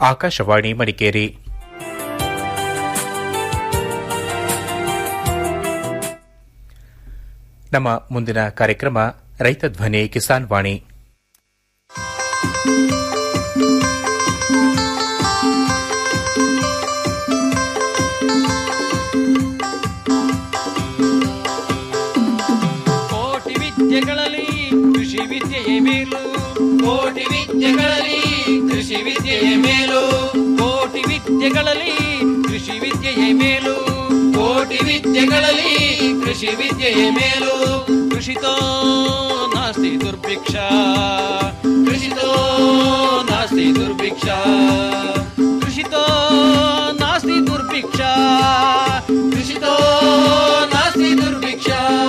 ಆಕಾಶವಾಣಿ ಮಡಿಕೇರಿ ನಮ್ಮ ಮುಂದಿನ ಕಾರ್ಯಕ್ರಮ ರೈತ ಧ್ವನಿ ಕಿಸಾನ್ ವಾಣಿ ಕೋಟಿ ವಿದ್ಯೆಗಳಲ್ಲಿ ಕೃಷಿ ವಿದ್ಯೆಯೇ ಮೇಲು ಕೋಟಿ ವಿದ್ಯೆಗಳಲ್ಲಿ ಕೃಷಿ ವಿದ್ಯೆಯೇ ಮೇಲು ಕೋಟಿ ವಿದ್ಯೆಗಳಲ್ಲಿ ಕೃಷಿ ವಿದ್ಯೆಯೇ ಮೇಲು ಕೋಟಿ ವಿದ್ಯೆಗಳಲ್ಲಿ ಕೃಷಿ ವಿದ್ಯೆಯೇ ಮೇಲು ಕೃಷಿತೋ ನಾಸ್ತಿ ದುರ್ಭಿಕ್ಷ ಕೃಷಿತೋ ನಾಸ್ತಿ ದುರ್ಭಿಕ್ಷ ಕೃಷಿತೋ ನಾಸ್ತಿ ದುರ್ಭಿಕ್ಷ ಕೃಷಿತೋ ನಾಸ್ತಿ ದುರ್ಭಿಕ್ಷ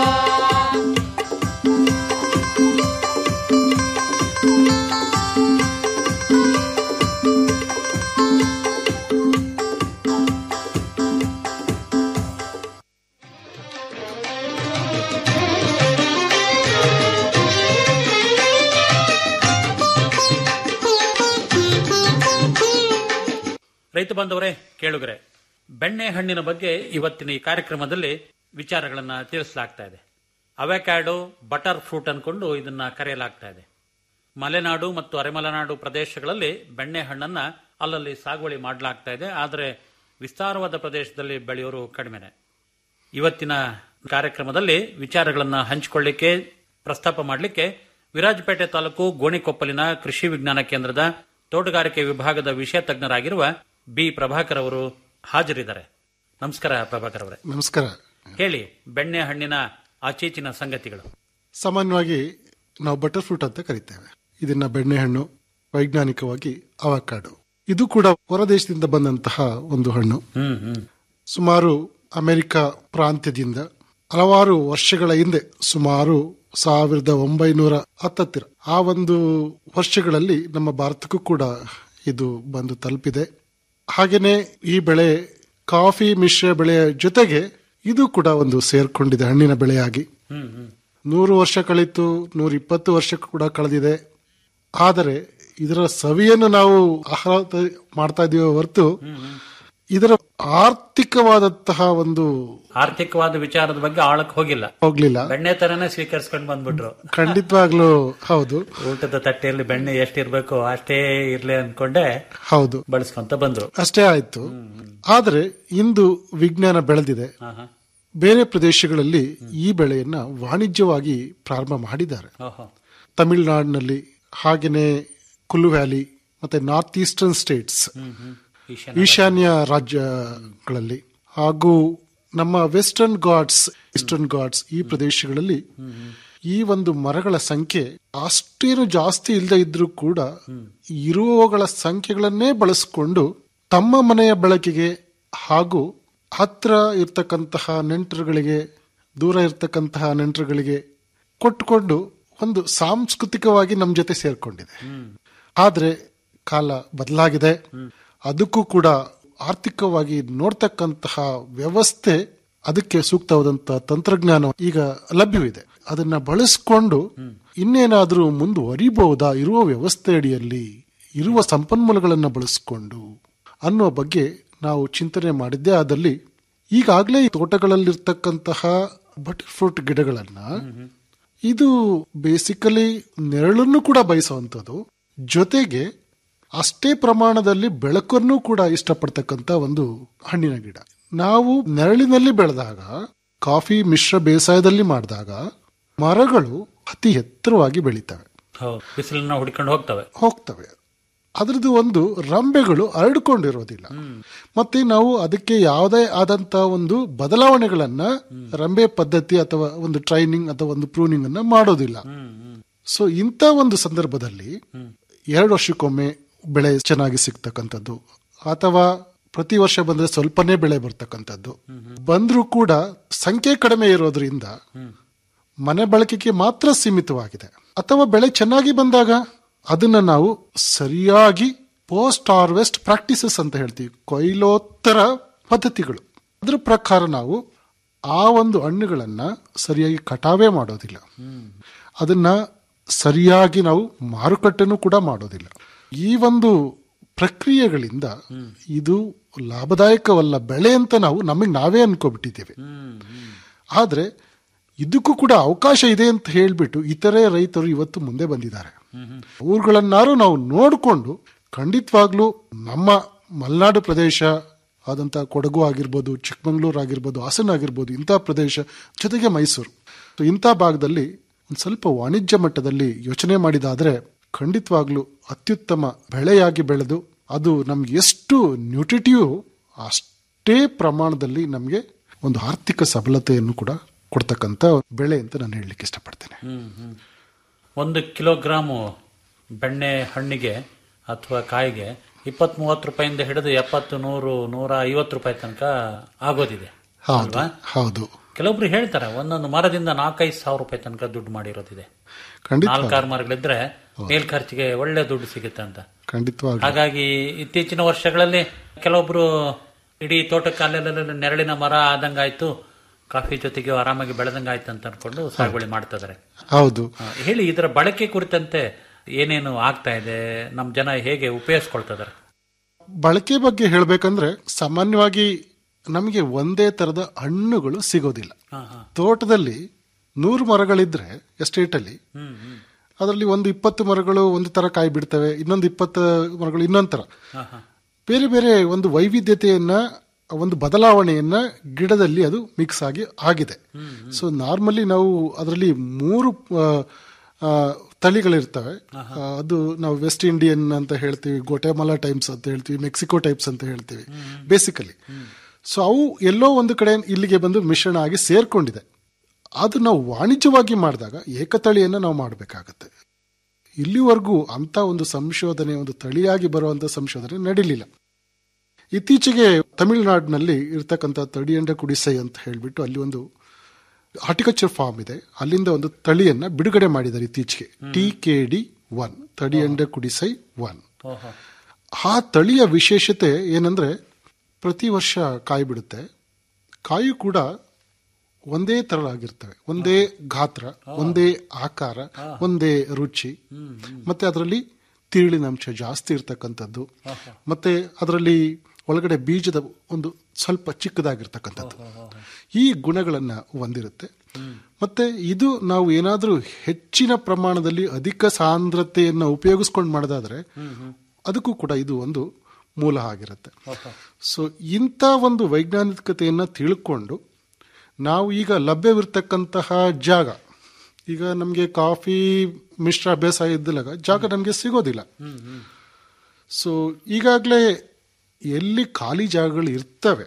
ರೈತ ಬಾಂಧವರೇ ಕೇಳುಗರೆ ಬೆಣ್ಣೆ ಹಣ್ಣಿನ ಬಗ್ಗೆ ಇವತ್ತಿನ ಈ ಕಾರ್ಯಕ್ರಮದಲ್ಲಿ ವಿಚಾರಗಳನ್ನ ತಿಳಿಸಲಾಗ್ತಾ ಇದೆ ಅವೆಕ್ಯಾಡೋ ಬಟರ್ ಫ್ರೂಟ್ ಅನ್ಕೊಂಡು ಇದನ್ನ ಕರೆಯಲಾಗ್ತಾ ಇದೆ ಮಲೆನಾಡು ಮತ್ತು ಅರೆಮಲೆನಾಡು ಪ್ರದೇಶಗಳಲ್ಲಿ ಬೆಣ್ಣೆ ಹಣ್ಣನ್ನ ಅಲ್ಲಲ್ಲಿ ಸಾಗುವಳಿ ಮಾಡಲಾಗ್ತಾ ಇದೆ ಆದರೆ ವಿಸ್ತಾರವಾದ ಪ್ರದೇಶದಲ್ಲಿ ಬೆಳೆಯೋರು ಕಡಿಮೆನೆ ಇವತ್ತಿನ ಕಾರ್ಯಕ್ರಮದಲ್ಲಿ ವಿಚಾರಗಳನ್ನ ಹಂಚಿಕೊಳ್ಳಿಕ್ಕೆ ಪ್ರಸ್ತಾಪ ಮಾಡಲಿಕ್ಕೆ ವಿರಾಜಪೇಟೆ ತಾಲೂಕು ಗೋಣಿಕೊಪ್ಪಲಿನ ಕೃಷಿ ವಿಜ್ಞಾನ ಕೇಂದ್ರದ ತೋಟಗಾರಿಕೆ ವಿಭಾಗದ ವಿಷಯ ತಜ್ಞರಾಗಿರುವ ಬಿ ಪ್ರಭಾಕರ್ ಅವರು ಹಾಜರಿದ್ದಾರೆ ನಮಸ್ಕಾರ ಪ್ರಭಾಕರ್ ಅವರೇ ನಮಸ್ಕಾರ ಹೇಳಿ ಬೆಣ್ಣೆ ಹಣ್ಣಿನ ಆಚೀಚಿನ ಸಂಗತಿಗಳು ಸಾಮಾನ್ಯವಾಗಿ ನಾವು ಬಟರ್ ಫ್ರೂಟ್ ಅಂತ ಕರಿತೇವೆ ಇದನ್ನ ಬೆಣ್ಣೆಹಣ್ಣು ವೈಜ್ಞಾನಿಕವಾಗಿ ಅವಕಾಡು ಇದು ಕೂಡ ಹೊರದೇಶದಿಂದ ಬಂದಂತಹ ಒಂದು ಹಣ್ಣು ಹ್ಮ್ ಹ್ಮ್ ಸುಮಾರು ಅಮೆರಿಕ ಪ್ರಾಂತ್ಯದಿಂದ ಹಲವಾರು ವರ್ಷಗಳ ಹಿಂದೆ ಸುಮಾರು ಸಾವಿರದ ಒಂಬೈನೂರ ಹತ್ತತ್ತಿರ ಆ ಒಂದು ವರ್ಷಗಳಲ್ಲಿ ನಮ್ಮ ಭಾರತಕ್ಕೂ ಕೂಡ ಇದು ಬಂದು ತಲುಪಿದೆ ಹಾಗೇನೆ ಈ ಬೆಳೆ ಕಾಫಿ ಮಿಶ್ರ ಬೆಳೆಯ ಜೊತೆಗೆ ಇದು ಕೂಡ ಒಂದು ಸೇರ್ಕೊಂಡಿದೆ ಹಣ್ಣಿನ ಬೆಳೆಯಾಗಿ ಹ್ಮ್ ಹ್ಮ್ ನೂರು ವರ್ಷ ಕಳಿತು ನೂರ ಇಪ್ಪತ್ತು ವರ್ಷ ಕೂಡ ಕಳೆದಿದೆ ಆದರೆ ಇದರ ಸವಿಯನ್ನು ನಾವು ಆಹ್ಲಾದ ಮಾಡ್ತಾ ಇದೀವಿ ಹೊರತು ಇದರ ಆರ್ಥಿಕವಾದಂತಹ ಒಂದು ಆರ್ಥಿಕವಾದ ವಿಚಾರದ ಬಗ್ಗೆ ಆಳಕ್ ಹೋಗಿಲ್ಲ ಹೋಗ್ಲಿಲ್ಲ ಬೆಣ್ಣೆ ತರನೇ ಸ್ವೀಕರಿಸ್ಕೊಂಡು ಬಂದ್ಬಿಟ್ರು ಖಂಡಿತವಾಗ್ಲೂ ಹೌದು ಊಟದ ತಟ್ಟೆಯಲ್ಲಿ ಬೆಣ್ಣೆ ಎಷ್ಟಿರ್ಬೇಕು ಅಷ್ಟೇ ಇರ್ಲಿ ಅನ್ಕೊಂಡೆ ಹೌದು ಬಳಸ್ಕೊಂತ ಬಂದ್ರು ಅಷ್ಟೇ ಆಯ್ತು ಆದರೆ ಇಂದು ವಿಜ್ಞಾನ ಬೆಳೆದಿದೆ ಹಾ ಹಾ ಬೇರೆ ಪ್ರದೇಶಗಳಲ್ಲಿ ಈ ಬೆಳೆಯನ್ನ ವಾಣಿಜ್ಯವಾಗಿ ಪ್ರಾರಂಭ ಮಾಡಿದ್ದಾರೆ ಓಹೋ ತಮಿಳುನಾಡಿನಲ್ಲಿ ಹಾಗೇನೆ ಕುಲ್ಲು ವ್ಯಾಲಿ ಮತ್ತೆ ನಾರ್ತ್ ಈಸ್ಟರ್ನ್ ಸ್ಟೇಟ್ಸ್ ಹ್ಮ್ ಹ್ಮ್ ಈಶಾನ್ಯ ಈಶಾನ್ಯ ರಾಜ್ಯಗಳಲ್ಲಿ ಹಾಗೂ ನಮ್ಮ ವೆಸ್ಟರ್ನ್ ಗಾಡ್ಸ್ ಈಸ್ಟರ್ನ್ ಗಾಡ್ಸ್ ಈ ಪ್ರದೇಶಗಳಲ್ಲಿ ಈ ಒಂದು ಮರಗಳ ಸಂಖ್ಯೆ ಅಷ್ಟೇನು ಜಾಸ್ತಿ ಇಲ್ಲದೆ ಇದ್ರೂ ಕೂಡ ಇರುವವುಗಳ ಸಂಖ್ಯೆಗಳನ್ನೇ ಬಳಸಿಕೊಂಡು ತಮ್ಮ ಮನೆಯ ಬಳಕೆಗೆ ಹಾಗೂ ಹತ್ರ ಇರ್ತಕ್ಕಂತಹ ನೆಂಟರುಗಳಿಗೆ ದೂರ ಇರ್ತಕ್ಕಂತಹ ನೆಂಟರುಗಳಿಗೆ ಕೊಟ್ಟುಕೊಂಡು ಒಂದು ಸಾಂಸ್ಕೃತಿಕವಾಗಿ ನಮ್ಮ ಜೊತೆ ಸೇರ್ಕೊಂಡಿದೆ ಆದ್ರೆ ಕಾಲ ಬದಲಾಗಿದೆ ಅದಕ್ಕೂ ಕೂಡ ಆರ್ಥಿಕವಾಗಿ ನೋಡ್ತಕ್ಕಂತಹ ವ್ಯವಸ್ಥೆ ಅದಕ್ಕೆ ಸೂಕ್ತವಾದಂತಹ ತಂತ್ರಜ್ಞಾನ ಈಗ ಲಭ್ಯವಿದೆ ಅದನ್ನ ಬಳಸಿಕೊಂಡು ಇನ್ನೇನಾದ್ರೂ ಮುಂದುವರಿಬಹುದಾ ಇರುವ ವ್ಯವಸ್ಥೆ ಅಡಿಯಲ್ಲಿ ಇರುವ ಸಂಪನ್ಮೂಲಗಳನ್ನ ಬಳಸಿಕೊಂಡು ಅನ್ನುವ ಬಗ್ಗೆ ನಾವು ಚಿಂತನೆ ಮಾಡಿದ್ದೇ ಆದಲ್ಲಿ ಈಗಾಗಲೇ ತೋಟಗಳಲ್ಲಿರ್ತಕ್ಕಂತಹ ಬಟರ್ ಫ್ರೂಟ್ ಗಿಡಗಳನ್ನ ಇದು ಬೇಸಿಕಲಿ ನೆರಳನ್ನು ಕೂಡ ಬಯಸುವಂಥದ್ದು ಜೊತೆಗೆ ಅಷ್ಟೇ ಪ್ರಮಾಣದಲ್ಲಿ ಬೆಳಕನ್ನು ಕೂಡ ಇಷ್ಟಪಡ್ತಕ್ಕಂತ ಒಂದು ಹಣ್ಣಿನ ಗಿಡ ನಾವು ನೆರಳಿನಲ್ಲಿ ಬೆಳೆದಾಗ ಕಾಫಿ ಮಿಶ್ರ ಬೇಸಾಯದಲ್ಲಿ ಮಾಡಿದಾಗ ಮರಗಳು ಅತಿ ಎತ್ತರವಾಗಿ ಬೆಳೀತವೆ ಹೌದು ಬಿಸಿಲನ್ನ ಹುಡ್ಕೊಂಡು ಹೋಗ್ತವೆ ಹೋಗ್ತವೆ ಅದ್ರದ್ದು ಒಂದು ರಂಬೆಗಳು ಹರಡ್ಕೊಂಡಿರೋದಿಲ್ಲ ಮತ್ತೆ ನಾವು ಅದಕ್ಕೆ ಯಾವುದೇ ಆದಂತ ಒಂದು ಬದಲಾವಣೆಗಳನ್ನ ರಂಬೆ ಪದ್ಧತಿ ಅಥವಾ ಒಂದು ಟ್ರೈನಿಂಗ್ ಅಥವಾ ಒಂದು ಪ್ರೂನಿಂಗ್ ಅನ್ನ ಮಾಡೋದಿಲ್ಲ ಸೊ ಇಂಥ ಒಂದು ಸಂದರ್ಭದಲ್ಲಿ ಎರಡು ವರ್ಷಕ್ಕೊಮ್ಮೆ ಬೆಳೆ ಚೆನ್ನಾಗಿ ಸಿಗ್ತಕ್ಕಂಥದ್ದು ಅಥವಾ ಪ್ರತಿ ವರ್ಷ ಬಂದ್ರೆ ಸ್ವಲ್ಪನೇ ಬೆಳೆ ಬರ್ತಕ್ಕಂಥದ್ದು ಬಂದ್ರೂ ಕೂಡ ಸಂಖ್ಯೆ ಕಡಿಮೆ ಇರೋದ್ರಿಂದ ಮನೆ ಬಳಕೆಗೆ ಮಾತ್ರ ಸೀಮಿತವಾಗಿದೆ ಅಥವಾ ಬೆಳೆ ಚೆನ್ನಾಗಿ ಬಂದಾಗ ಅದನ್ನ ನಾವು ಸರಿಯಾಗಿ ಪೋಸ್ಟ್ ಹಾರ್ವೆಸ್ಟ್ ಪ್ರಾಕ್ಟೀಸಸ್ ಅಂತ ಹೇಳ್ತೀವಿ ಕೊಯ್ಲೋತ್ತರ ಪದ್ಧತಿಗಳು ಅದ್ರ ಪ್ರಕಾರ ನಾವು ಆ ಒಂದು ಹಣ್ಣುಗಳನ್ನ ಸರಿಯಾಗಿ ಕಟಾವೇ ಮಾಡೋದಿಲ್ಲ ಅದನ್ನ ಸರಿಯಾಗಿ ನಾವು ಮಾರುಕಟ್ಟೆನೂ ಕೂಡ ಮಾಡೋದಿಲ್ಲ ಈ ಒಂದು ಪ್ರಕ್ರಿಯೆಗಳಿಂದ ಇದು ಲಾಭದಾಯಕವಲ್ಲ ಬೆಳೆ ಅಂತ ನಾವು ನಮಗೆ ನಾವೇ ಅನ್ಕೋಬಿಟ್ಟಿದ್ದೇವೆ ಆದ್ರೆ ಇದಕ್ಕೂ ಕೂಡ ಅವಕಾಶ ಇದೆ ಅಂತ ಹೇಳ್ಬಿಟ್ಟು ಇತರೆ ರೈತರು ಇವತ್ತು ಮುಂದೆ ಬಂದಿದ್ದಾರೆ ಊರುಗಳನ್ನಾರು ನಾವು ನೋಡಿಕೊಂಡು ಖಂಡಿತವಾಗ್ಲೂ ನಮ್ಮ ಮಲೆನಾಡು ಪ್ರದೇಶ ಆದಂತ ಕೊಡಗು ಆಗಿರ್ಬೋದು ಚಿಕ್ಕಮಂಗ್ಳೂರು ಆಗಿರ್ಬೋದು ಹಾಸನ ಆಗಿರ್ಬೋದು ಇಂಥ ಪ್ರದೇಶ ಜೊತೆಗೆ ಮೈಸೂರು So, ಇಂಥ ಭಾಗದಲ್ಲಿ ಒಂದು ಸ್ವಲ್ಪ ವಾಣಿಜ್ಯ ಮಟ್ಟದಲ್ಲಿ ಯೋಚನೆ ಮಾಡಿದಾದ್ರೆ ಖಂಡಿತವಾಗ್ಲೂ ಅತ್ಯುತ್ತಮ ಬೆಳೆಯಾಗಿ ಬೆಳೆದು ಅದು ನಮ್ಗೆ ಎಷ್ಟು ನ್ಯೂಟ್ರಿಟಿವ್ ಅಷ್ಟೇ ಪ್ರಮಾಣದಲ್ಲಿ ನಮಗೆ ಒಂದು ಆರ್ಥಿಕ ಸಬಲತೆಯನ್ನು ಕೂಡ ಕೊಡ್ತಕ್ಕಂಥ ಬೆಳೆ ಅಂತ ನಾನು ಹೇಳಲಿಕ್ಕೆ ಇಷ್ಟಪಡ್ತೇನೆ ಒಂದು ಕಿಲೋಗ್ರಾಮು ಬೆಣ್ಣೆ ಹಣ್ಣಿಗೆ ಅಥವಾ ಕಾಯಿಗೆ ಇಪ್ಪತ್ತ್ ಮೂವತ್ತು ರೂಪಾಯಿಂದ ಹಿಡಿದು ಎಪ್ಪತ್ತು ನೂರು ನೂರ ಐವತ್ತು ರೂಪಾಯಿ ತನಕ ಆಗೋದಿದೆ ಹೌದು ಅಲ್ವಾ ಹೌದು ಕೆಲವೊಬ್ರು ಹೇಳ್ತಾರೆ ಒಂದೊಂದು ಮರದಿಂದ ನಾಲ್ಕೈದು ಸಾವಿರ ರೂಪಾಯಿ ತನಕ ದುಡ್ಡು ಮಾಡಿರೋದಿದೆ ಖಂಡಿತ ನಾಲ್ಕಾರು ಮರಗಳಿದ್ರೆ ಮೇಲ್ ಖರ್ಚಿಗೆ ಒಳ್ಳೆ ದುಡ್ಡು ಸಿಗುತ್ತೆ ಅಂತ ಖಂಡಿತವಾಗ್ಲೂ ಹಾಗಾಗಿ ಇತ್ತೀಚಿನ ವರ್ಷಗಳಲ್ಲಿ ಕೆಲವೊಬ್ರು ಇಡೀ ತೋಟಕ್ಕೆ ಅಲ್ಲೆಲ್ಲ ನೆರಳಿನ ಮರ ಆದಂಗಾಯ್ತು ಕಾಫಿ ಜೊತೆಗೆ ಆರಾಮಾಗಿ ಬೆಳೆದಂಗಾಯ್ತು ಅಂತ ಅನ್ಕೊಂಡು ಸಾಗುವಳಿ ಮಾಡ್ತಾ ಇದಾರೆ ಹೌದು ಆ, ಹೇಳಿ ಇದರ ಬಳಕೆ ಕುರಿತಂತೆ ಏನೇನು ಆಗ್ತಾ ಇದೆ ನಮ್ ಜನ ಹೇಗೆ ಉಪಯೋಗಿಸ್ಕೊಳ್ತಾ ಇದಾರೆ ಬಳಕೆ ಬಗ್ಗೆ ಹೇಳಬೇಕಂದ್ರೆ ಸಾಮಾನ್ಯವಾಗಿ ನಮಗೆ ಒಂದೇ ತರದ ಹಣ್ಣುಗಳು ಸಿಗೋದಿಲ್ಲ ಹಾ ಹಾ ತೋಟದಲ್ಲಿ ನೂರು ಮರಗಳಿದ್ರೆ ಎಸ್ಟೇಟ್ ಅಲ್ಲಿ ಹ್ಮ್ ಹ್ಮ್ ಅದರಲ್ಲಿ ಒಂದು ಇಪ್ಪತ್ತು ಮರಗಳು ಒಂದು ತರ ಕಾಯಿ ಬಿಡ್ತವೆ ಇನ್ನೊಂದು ಇಪ್ಪತ್ತು ಮರಗಳು ಇನ್ನೊಂದು ತರ ಹಾ ಹಾ ಬೇರೆ ಬೇರೆ ಒಂದು ವೈವಿಧ್ಯತೆಯನ್ನ ಒಂದು ಬದಲಾವಣೆಯನ್ನ ಗಿಡದಲ್ಲಿ ಅದು ಮಿಕ್ಸ್ ಆಗಿ ಆಗಿದೆ ಸೊ ನಾರ್ಮಲಿ ನಾವು ಅದರಲ್ಲಿ ಮೂರು ಆ, ಆ, ತಳಿಗಳಿರ್ತವೆ ಆ, ಅದು ನಾವು ವೆಸ್ಟ್ ಇಂಡಿಯನ್ ಅಂತ ಹೇಳ್ತೀವಿ ಗೋಟೆಮಲಾ ಟೈಮ್ಸ್ ಅಂತ ಹೇಳ್ತೀವಿ ಮೆಕ್ಸಿಕೋ ಟೈಪ್ಸ್ ಅಂತ ಹೇಳ್ತೀವಿ ಬೇಸಿಕಲಿ ಸೊ ಅವು ಎಲ್ಲೋ ಒಂದು ಕಡೆ ಇಲ್ಲಿಗೆ ಬಂದು ಮಿಶ್ರಣ ಆಗಿ ಸೇರ್ಕೊಂಡಿದೆ ಅದು ನಾವು ವಾಣಿಜ್ಯವಾಗಿ ಮಾಡಿದಾಗ ಏಕತಳಿಯನ್ನು ನಾವು ಮಾಡಬೇಕಾಗತ್ತೆ ಇಲ್ಲಿವರೆಗೂ ಅಂತ ಒಂದು ಸಂಶೋಧನೆ ಒಂದು ತಳಿಯಾಗಿ ಬರುವಂತ ಸಂಶೋಧನೆ ನಡೀಲಿಲ್ಲ ಇತ್ತೀಚೆಗೆ ತಮಿಳುನಾಡಿನಲ್ಲಿ ಇರ್ತಕ್ಕಂಥ ತಡಿಯಂಡ ಕುಡಿಸೈ ಅಂತ ಹೇಳ್ಬಿಟ್ಟು ಅಲ್ಲಿ ಒಂದು ಹಾರ್ಟಿಕಲ್ಚರ್ ಫಾರ್ಮ್ ಇದೆ ಅಲ್ಲಿಂದ ಒಂದು ತಳಿಯನ್ನ ಬಿಡುಗಡೆ ಮಾಡಿದ್ದಾರೆ ಇತ್ತೀಚೆಗೆ ಟಿ ಕೆ ಡಿ ಒನ್ ತಡಿಯಂಡ ಕುಡಿಸೈ ಒನ್ ಓಹೋ ಆ ತಳಿಯ ವಿಶೇಷತೆ ಏನಂದ್ರೆ ಪ್ರತಿ ವರ್ಷ ಕಾಯಿ ಬಿಡುತ್ತೆ ಕಾಯಿ ಕೂಡ ಒಂದೇ ತರವಾಗಿರ್ತವೆ ಒಂದೇ ಗಾತ್ರ ಒಂದೇ ಆಕಾರ ಒಂದೇ ರುಚಿ ಮತ್ತೆ ಅದರಲ್ಲಿ ತಿರುಳಿನಂಶ ಜಾಸ್ತಿ ಇರ್ತಕ್ಕಂಥದ್ದು ಮತ್ತೆ ಅದರಲ್ಲಿ ಒಳಗಡೆ ಬೀಜದ ಒಂದು ಸ್ವಲ್ಪ ಚಿಕ್ಕದಾಗಿರ್ತಕ್ಕಂಥದ್ದು ಈ ಗುಣಗಳನ್ನ ಹೊಂದಿರುತ್ತೆ ಮತ್ತೆ ಇದು ನಾವು ಏನಾದರೂ ಹೆಚ್ಚಿನ ಪ್ರಮಾಣದಲ್ಲಿ ಅಧಿಕ ಸಾಂದ್ರತೆಯನ್ನು ಉಪಯೋಗಿಸ್ಕೊಂಡು ಮಾಡೋದಾದ್ರೆ ಅದಕ್ಕೂ ಕೂಡ ಇದು ಒಂದು ಮೂಲ ಆಗಿರುತ್ತೆ ಸೊ ಇಂಥ ಒಂದು ವೈಜ್ಞಾನಿಕತೆಯನ್ನ ತಿಳ್ಕೊಂಡು ನಾವು ಈಗ ಲಭ್ಯವಿರ್ತಕ್ಕಂತಹ ಜಾಗ ಈಗ ನಮಗೆ ಕಾಫಿ ಮಿಶ್ರ ಬೇಸಾಯ ಇದ್ದಾಗ ಜಾಗ ನಮಗೆ ಸಿಗೋದಿಲ್ಲ ಸೊ ಈಗಾಗಲೇ ಎಲ್ಲಿ ಖಾಲಿ ಜಾಗಗಳು ಇರ್ತವೆ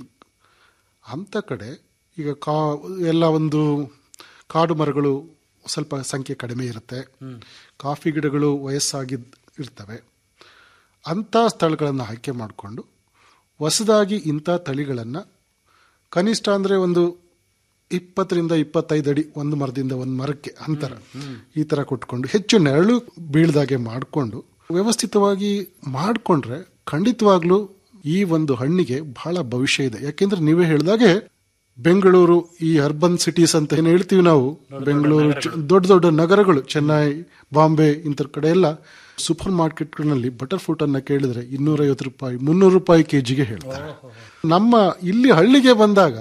ಅಂತ ಕಡೆ ಈಗ ಕಾ ಎಲ್ಲ ಒಂದು ಕಾಡು ಮರಗಳು ಸ್ವಲ್ಪ ಸಂಖ್ಯೆ ಕಡಿಮೆ ಇರುತ್ತೆ ಕಾಫಿ ಗಿಡಗಳು ವಯಸ್ಸಾಗಿ ಇರ್ತವೆ ಅಂಥ ಸ್ಥಳಗಳನ್ನು ಆಯ್ಕೆ ಮಾಡಿಕೊಂಡು ಹೊಸದಾಗಿ ಇಂಥ ತಳಿಗಳನ್ನು ಕನಿಷ್ಠ ಅಂದರೆ ಒಂದು ಇಪ್ಪತ್ತರಿಂದ ಇಪ್ಪತ್ತೈದು ಅಡಿ ಒಂದು ಮರದಿಂದ ಒಂದು ಮರಕ್ಕೆ ಅಂತರ ಈ ತರ ಕೊಟ್ಕೊಂಡು ಹೆಚ್ಚು ನೆರಳು ಬೀಳ್ದಾಗೆ ಮಾಡಿಕೊಂಡು ವ್ಯವಸ್ಥಿತವಾಗಿ ಮಾಡಿಕೊಂಡ್ರೆ ಖಂಡಿತವಾಗ್ಲೂ ಈ ಒಂದು ಹಣ್ಣಿಗೆ ಬಹಳ ಭವಿಷ್ಯ ಇದೆ ಯಾಕೆಂದ್ರೆ ನೀವೇ ಹೇಳಿದಾಗೆ ಬೆಂಗಳೂರು ಈ ಅರ್ಬನ್ ಸಿಟೀಸ್ ಅಂತ ಏನು ಹೇಳ್ತೀವಿ ನಾವು ಬೆಂಗಳೂರು ಚ- ದೊಡ್ಡ ದೊಡ್ಡ ನಗರಗಳು ಚೆನ್ನೈ ಬಾಂಬೆ ಇಂಥ ಕಡೆ ಎಲ್ಲ ಸೂಪರ್ ಮಾರ್ಕೆಟ್ಗಳಲ್ಲಿ ಬಟರ್ ಫ್ರೂಟ್ ಅನ್ನ ಕೇಳಿದ್ರೆ ಇನ್ನೂರೈವತ್ತು ರೂಪಾಯಿ ಮುನ್ನೂರು ರೂಪಾಯಿ ಕೆಜಿಗೆ ಹೇಳ್ತಾರೆ ನಮ್ಮ ಇಲ್ಲಿ ಹಳ್ಳಿಗೆ ಬಂದಾಗ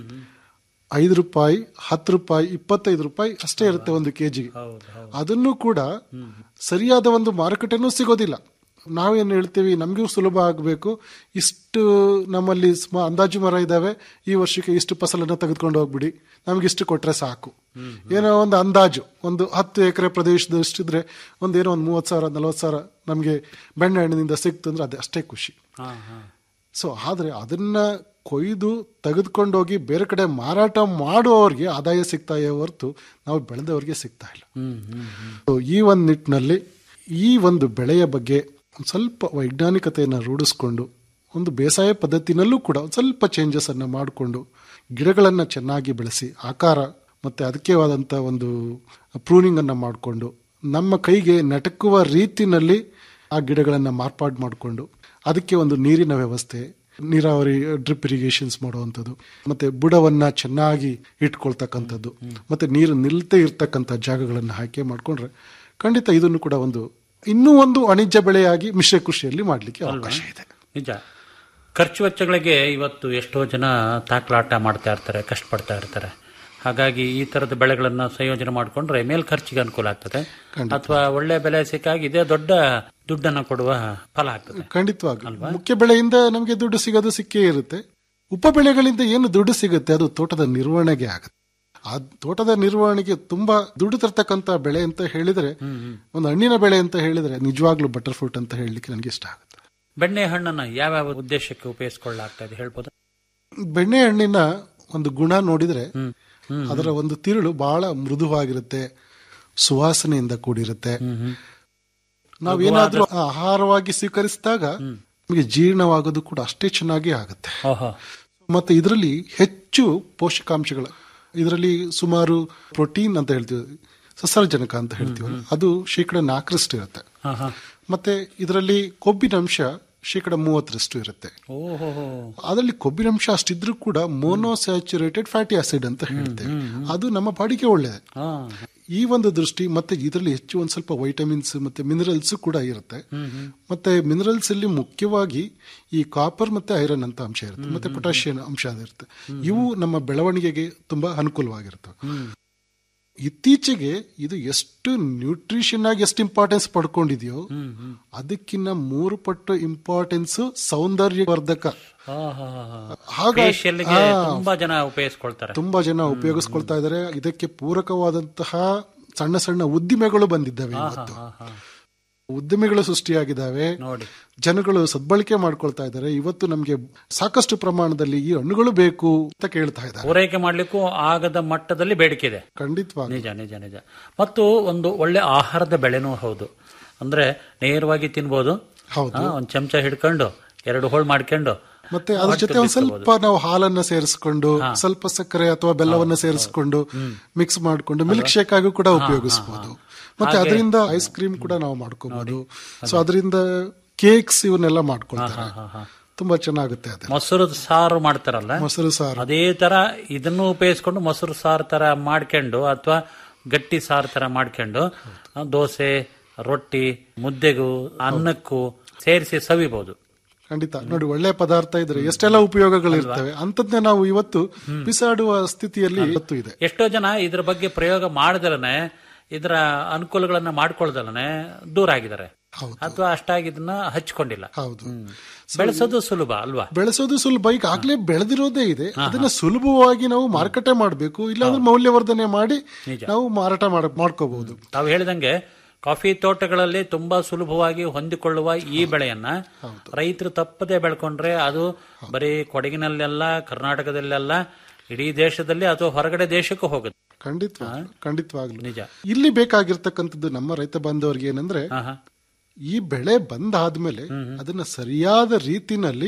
ಐದು ರೂಪಾಯಿ ಹತ್ತು ರೂಪಾಯಿ ಇಪ್ಪತ್ತೈದು ರೂಪಾಯಿ ಅಷ್ಟೇ ಇರುತ್ತೆ ಒಂದು ಕೆಜಿಗೆ ಅದನ್ನು ಕೂಡ ಸರಿಯಾದ ಒಂದು ಮಾರುಕಟ್ಟೆನೂ ಸಿಗೋದಿಲ್ಲ ನಾವೇನು ಹೇಳ್ತೀವಿ ನಮಗೂ ಸುಲಭ ಆಗಬೇಕು ಇಷ್ಟು ನಮ್ಮಲ್ಲಿ ಸ್ಮ- ಅಂದಾಜು ಮರ ಇದಾವೆ ಈ ವರ್ಷಕ್ಕೆ ಇಷ್ಟು ಫಸಲನ್ನ ತೆಗೆದುಕೊಂಡು ಹೋಗ್ಬಿಡಿ ನಮ್ಗೆ ಇಷ್ಟು ಕೊಟ್ರೆ ಸಾಕು ಏನೋ ಒಂದು ಅಂದಾಜು ಒಂದು ಹತ್ತು ಎಕರೆ ಪ್ರದೇಶದಷ್ಟಿದ್ರೆ ಒಂದೇನೋ ಒಂದು ಮೂವತ್ತು ಸಾವಿರ ನಲವತ್ತು ಸಾವಿರ ನಮಗೆ ಬೆಣ್ಣೆ ಹಣ್ಣಿನಿಂದ ಸಿಕ್ತು ಅಂದ್ರೆ ಅದೇ ಅಷ್ಟೇ ಖುಷಿ ಹಾ ಹಾ ಸೊ ಆದ್ರೆ ಅದನ್ನ ಕೊಯ್ದು ತೆಗೆದುಕೊಂಡೋಗಿ ಬೇರೆ ಕಡೆ ಮಾರಾಟ ಮಾಡುವವರಿಗೆ ಆದಾಯ ಸಿಗ್ತಾ ಇದೆ ಹೊರತು ನಾವು ಬೆಳೆದವರಿಗೆ ಸಿಗ್ತಾ ಇಲ್ಲ So, ಈ ಒಂದು ನಿಟ್ಟಿನಲ್ಲಿ ಈ ಒಂದು ಬೆಳೆಯ ಬಗ್ಗೆ ಒಂದ್ ಸ್ವಲ್ಪ ವೈಜ್ಞಾನಿಕತೆಯನ್ನು ರೂಢಿಸ್ಕೊಂಡು ಒಂದು ಬೇಸಾಯ ಪದ್ಧತಿನಲ್ಲೂ ಕೂಡ ಒಂದ್ ಸ್ವಲ್ಪ ಚೇಂಜಸ್ ಅನ್ನು ಮಾಡಿಕೊಂಡು ಗಿಡಗಳನ್ನು ಚೆನ್ನಾಗಿ ಬೆಳೆಸಿ ಆಕಾರ ಮತ್ತೆ ಅದಕ್ಕೆ ಆದಂಥ ಒಂದು ಪ್ರೂನಿಂಗ್ ಅನ್ನ ಮಾಡಿಕೊಂಡು ನಮ್ಮ ಕೈಗೆ ನಟಕುವ ರೀತಿನಲ್ಲಿ ಆ ಗಿಡಗಳನ್ನು ಮಾರ್ಪಾಡು ಮಾಡಿಕೊಂಡು ಅದಕ್ಕೆ ಒಂದು ನೀರಿನ ವ್ಯವಸ್ಥೆ ನೀರಾವರಿ ಡ್ರಿಪ್ ಇರಿಗೇಷನ್ಸ್ ಮಾಡುವಂಥದ್ದು ಮತ್ತೆ ಬುಡವನ್ನ ಚೆನ್ನಾಗಿ ಇಟ್ಕೊಳ್ತಕ್ಕಂಥದ್ದು ಮತ್ತೆ ನೀರು ನಿಲ್ತೆ ಇರ್ತಕ್ಕಂಥ ಜಾಗಗಳನ್ನು ಆಯ್ಕೆ ಮಾಡಿಕೊಂಡ್ರೆ ಖಂಡಿತ ಇದನ್ನು ಕೂಡ ಒಂದು ಇನ್ನೂ ಒಂದು ವಾಣಿಜ್ಯ ಬೆಳೆಯಾಗಿ ಮಿಶ್ರ ಕೃಷಿಯಲ್ಲಿ ಮಾಡಲಿಕ್ಕೆ ಅವಕಾಶ ಇದೆ ನಿಜ ಖರ್ಚು ವೆಚ್ಚಗಳಿಗೆ ಇವತ್ತು ಎಷ್ಟೋ ಜನ ತಾಕಲಾಟ ಮಾಡ್ತಾ ಇರ್ತಾರೆ ಕಷ್ಟಪಡ್ತಾ ಇರ್ತಾರೆ ಹಾಗಾಗಿ ಈ ತರದ ಬೆಳೆಗಳನ್ನ ಸಂಯೋಜನೆ ಮಾಡಿಕೊಂಡ್ರೆ ಮೇಲ್ ಖರ್ಚಿಗೆ ಅನುಕೂಲ ಆಗ್ತದೆ ಅಥವಾ ಒಳ್ಳೆ ಬೆಲೆ ಸಿಕ್ಕಾಗಿ ಇದೇ ದೊಡ್ಡ ದುಡ್ಡನ್ನ ಕೊಡುವ ಫಲ ಆಗ್ತದೆ ಖಂಡಿತವಾಗಿ ಮುಖ್ಯ ಬೆಳೆಯಿಂದ ನಮಗೆ ದುಡ್ಡು ಸಿಗೋದು ಸಿಕ್ಕೇ ಇರುತ್ತೆ ಉಪ ಬೆಳೆಗಳಿಂದ ಏನು ದುಡ್ಡು ಸಿಗುತ್ತೆ ಅದು ತೋಟದ ನಿರ್ವಹಣೆಗೆ ಆಗುತ್ತೆ ಆ ತೋಟದ ನಿರ್ವಹಣೆಗೆ ತುಂಬಾ ದುಡ್ಡು ತರ್ತಕ್ಕಂತ ಬೆಳೆ ಅಂತ ಹೇಳಿದ್ರೆ ಒಂದು ಹಣ್ಣಿನ ಬೆಳೆ ಅಂತ ಹೇಳಿದ್ರೆ ನಿಜವಾಗ್ಲೂ ಬಟರ್ ಫ್ರೂಟ್ ಅಂತ ಹೇಳಲಿಕ್ಕೆ ನನಗೆ ಇಷ್ಟ ಆಗುತ್ತೆ ಬೆಣ್ಣೆ ಹಣ್ಣನ್ನ ಯಾವ್ಯಾವ ಉದ್ದೇಶಕ್ಕೆ ಉಪಯೋಗಿಸಿಕೊಳ್ಳಲಾಗ್ತಾ ಇದೆ ಹೇಳ್ಬೋದು ಬೆಣ್ಣೆ ಹಣ್ಣಿನ ಒಂದು ಗುಣ ನೋಡಿದ್ರೆ ಅದರ ಒಂದು ತಿರುಳು ಬಹಳ ಮೃದುವಾಗಿರುತ್ತೆ ಸುವಾಸನೆಯಿಂದ ಕೂಡಿರುತ್ತೆ ನಾವೇನಾದ್ರೂ ಆಹಾರವಾಗಿ ಸ್ವೀಕರಿಸಿದಾಗ ನಮಗೆ ಜೀರ್ಣವಾಗೋದು ಕೂಡ ಅಷ್ಟೇ ಚೆನ್ನಾಗಿ ಆಗುತ್ತೆ ಓಹೋ ಮತ್ತೆ ಇದರಲ್ಲಿ ಹೆಚ್ಚು ಪೋಷಕಾಂಶಗಳು ಇದರಲ್ಲಿ ಸುಮಾರು ಪ್ರೋಟೀನ್ ಅಂತ ಹೇಳ್ತೀವಿ ಸಸಾರಜನಕ ಅಂತ ಹೇಳ್ತೀವಲ್ಲ ಅದು ಶೇಕಡ ನಾಲ್ಕರಷ್ಟು ಇರುತ್ತೆ ಹಾ ಹಾ ಮತ್ತೆ ಇದರಲ್ಲಿ ಕೊಬ್ಬಿನ ಅಂಶ ಶೇಕಡ ಮೂವತ್ತರಷ್ಟು ಇರುತ್ತೆ ಓಹೋ ಅದರಲ್ಲಿ ಕೊಬ್ಬಿನಂಶ ಅಷ್ಟಿದ್ರೂ ಕೂಡ ಮೋನೋಸ್ಯಾಚುರೇಟೆಡ್ ಫ್ಯಾಟಿ ಆಸಿಡ್ ಅಂತ ಹೇಳ್ತೇವೆ ಅದು ನಮ್ಮ ಬಾಡಿಗೆ ಒಳ್ಳೆಯದು ಹಾ ಈ ಒಂದು ದೃಷ್ಟಿ ಮತ್ತೆ ಇದರಲ್ಲಿ ಹೆಚ್ಚು ಒಂದ್ ಸ್ವಲ್ಪ ವೈಟಮಿನ್ಸ್ ಮತ್ತೆ ಮಿನರಲ್ಸ್ ಕೂಡ ಇರುತ್ತೆ ಮತ್ತೆ ಮಿನರಲ್ಸ್ ಅಲ್ಲಿ ಮುಖ್ಯವಾಗಿ ಈ ಕಾಪರ್ ಮತ್ತೆ ಐರನ್ ಅಂತ ಅಂಶ ಇರುತ್ತೆ ಮತ್ತೆ ಪೊಟ್ಯಾಷಿಯಂ ಅಂಶ ಇರುತ್ತೆ ಇವು ನಮ್ಮ ಬೆಳವಣಿಗೆಗೆ ತುಂಬಾ ಅನುಕೂಲವಾಗಿರ್ತವೆ ಇತ್ತೀಚೆಗೆ ಇದು ಎಷ್ಟು ನ್ಯೂಟ್ರಿಷನ್ ಆಗಿ ಎಷ್ಟು ಇಂಪಾರ್ಟೆನ್ಸ್ ಪಡ್ಕೊಂಡಿದೆಯೋ ಅದಕ್ಕಿನ್ನ ಮೂರು ಪಟ್ಟು ಇಂಪಾರ್ಟೆನ್ಸ್ ಸೌಂದರ್ಯವರ್ಧಕ ಹಾಗಾಗಿ- ಫೇಶಿಯಲ್ಗೆ ಹಾ. ತುಂಬಾ ಜನ ಉಪಯೋಗಿಸ್ಕೊಳ್ತಾರೆ ತುಂಬಾ ಜನ ಉಪಯೋಗಿಸ್ಕೊಳ್ತಾ ಇದ್ದಾರೆ ಇದಕ್ಕೆ ಪೂರಕವಾದಂತಹ ಸಣ್ಣ ಸಣ್ಣ ಉದ್ದಿಮೆಗಳು ಬಂದಿದ್ದಾವೆ ಇವತ್ತು ಹಾ, ಹಾ. ಉದ್ದಿಮೆಗಳು ಸೃಷ್ಟಿಯಾಗಿದ್ದಾವೆ ನೋಡಿ ಜನಗಳು ಸದ್ಬಳಕೆ ಮಾಡ್ಕೊಳ್ತಾ ಇದ್ದಾರೆ ಇವತ್ತು ನಮಗೆ ಸಾಕಷ್ಟು ಪ್ರಮಾಣದಲ್ಲಿ ಈ ಹಣ್ಣುಗಳು ಬೇಕು ಅಂತ ಕೇಳ್ತಾ ಇದ್ದಾರೆ ಪೂರೈಕೆ ಮಾಡ್ಲಿಕ್ಕೂ ಆಗದ ಮಟ್ಟದಲ್ಲಿ ಬೇಡಿಕೆ ಇದೆ ಖಂಡಿತವಾಗಿ ನಿಜ ನಿಜ ನಿಜ ಮತ್ತು ಒಂದು ಒಳ್ಳೆ ಆಹಾರದ ಬೆಳೆನೂ ಹೌದು ಅಂದ್ರೆ ನೇರವಾಗಿ ತಿನ್ಬೋದು ಹೌದು. ಹಾ, ಒಂದ್ ಚಮಚ ಹಿಡ್ಕೊಂಡು ಎರಡು ಹೋಳ್ ಮಾಡ್ಕೊಂಡು ಮತ್ತೆ ಅದ್ರ ಜೊತೆ ಒಂದ್ ಸ್ವಲ್ಪ ನಾವು ಹಾಲನ್ನ ಸೇರಿಸ್ಕೊಂಡು ಸ್ವಲ್ಪ ಸಕ್ಕರೆ ಅಥವಾ ಬೆಲ್ಲವನ್ನ ಸೇರಿಸ್ಕೊಂಡು ಮಿಕ್ಸ್ ಮಾಡ್ಕೊಂಡು ಮಿಲ್ಕ್ ಶೇಕ್ ಆಗಿ ಕೂಡ ಉಪಯೋಗಿಸಬಹುದು ಮತ್ತೆ ಅದರಿಂದ ಐಸ್ ಕ್ರೀಮ್ ಕೂಡ ನಾವು ಮಾಡ್ಕೋಬಹುದು ಸೊ ಅದರಿಂದ ಕೇಕ್ಸ್ ಇವನ್ನೆಲ್ಲ ಮಾಡ್ಕೊಳ್ತಾರೆ ತುಂಬಾ ಚೆನ್ನಾಗುತ್ತೆ ಅದು ಮೊಸರು ಸಾರು ಮಾಡ್ತಾರಲ್ಲ ಮೊಸರು ಸಾರು ಅದೇ ತರ ಇದನ್ನು ಉಪಯೋಗಿಸ್ಕೊಂಡು ಮೊಸರು ಸಾರು ತರ ಮಾಡ್ಕೊಂಡು ಅಥವಾ ಗಟ್ಟಿ ಸಾರು ತರ ಮಾಡ್ಕೊಂಡು ಆ, ದೋಸೆ ರೊಟ್ಟಿ ಮುದ್ದೆಗೂ ಅನ್ನಕ್ಕೂ ಸೇರಿಸಿ ಸವಿಬಹುದು ಖಂಡಿತ ನೋಡಿ ಒಳ್ಳೆ ಪದಾರ್ಥ ಇದ್ರೆ ಎಷ್ಟೆಲ್ಲ ಉಪಯೋಗಗಳು ಇರ್ತವೆ ಅಂತದ್ನೇ ನಾವು ಇವತ್ತು ಬಿಸಾಡುವ ಸ್ಥಿತಿಯಲ್ಲಿ ಇವತ್ತು ಇದೆ ಎಷ್ಟೋ ಜನ ಇದ್ರ ಬಗ್ಗೆ ಪ್ರಯೋಗ ಮಾಡದಲನೆ ಇದರ ಅನುಕೂಲಗಳನ್ನ ಮಾಡ್ಕೊಳ್ದಲನೆ ದೂರ ಆಗಿದ್ದಾರೆ ಹೌದು. ಅಥವಾ ಅಷ್ಟಾಗಿ ಇದನ್ನ ಹಚ್ಕೊಂಡಿಲ್ಲ ಹೌದು ಬೆಳೆಸೋದು ಸುಲಭ ಅಲ್ವಾ ಬೆಳೆಸೋದು ಸುಲಭ ಈಗ ಆಗ್ಲೇ ಬೆಳೆದಿರೋದೇ ಇದೆ ಅದನ್ನ ಸುಲಭವಾಗಿ ನಾವು ಮಾರುಕಟ್ಟೆ ಮಾಡಬೇಕು ಇಲ್ಲಾಂದ್ರೆ ಮೌಲ್ಯವರ್ಧನೆ ಮಾಡಿ ನಾವು ಮಾರಾಟ ಮಾಡ ಮಾಡ್ಕೋಬಹುದು ತಾವು ಹೇಳಿದಂಗೆ ಕಾಫಿ ತೋಟಗಳಲ್ಲಿ ತುಂಬಾ ಸುಲಭವಾಗಿ ಹೊಂದಿಕೊಳ್ಳುವ ಈ ಬೆಳೆಯನ್ನ ರೈತರು ತಪ್ಪದೆ ಬೆಳ್ಕೊಂಡ್ರೆ ಅದು ಬರೀ ಕೊಡಗಿನಲ್ಲೆಲ್ಲ ಕರ್ನಾಟಕದಲ್ಲೆಲ್ಲ ಇಡೀ ದೇಶದಲ್ಲಿ ಅಥವಾ ಹೊರಗಡೆ ದೇಶಕ್ಕೂ ಹೋಗುತ್ತೆ ಖಂಡಿತವಾಗ್ಲು ಖಂಡಿತವಾಗ್ಲು ನಿಜ ಇಲ್ಲಿ ಬೇಕಾಗಿರ್ತಕ್ಕಂಥದ್ದು ನಮ್ಮ ರೈತ ಬಾಂಧವರಿಗೆ ಏನಂದ್ರೆ ಹಾ ಹಾ ಈ ಬೆಳೆ ಬಂದಾದ್ಮೇಲೆ ಅದನ್ನ ಸರಿಯಾದ ರೀತಿನಲ್ಲಿ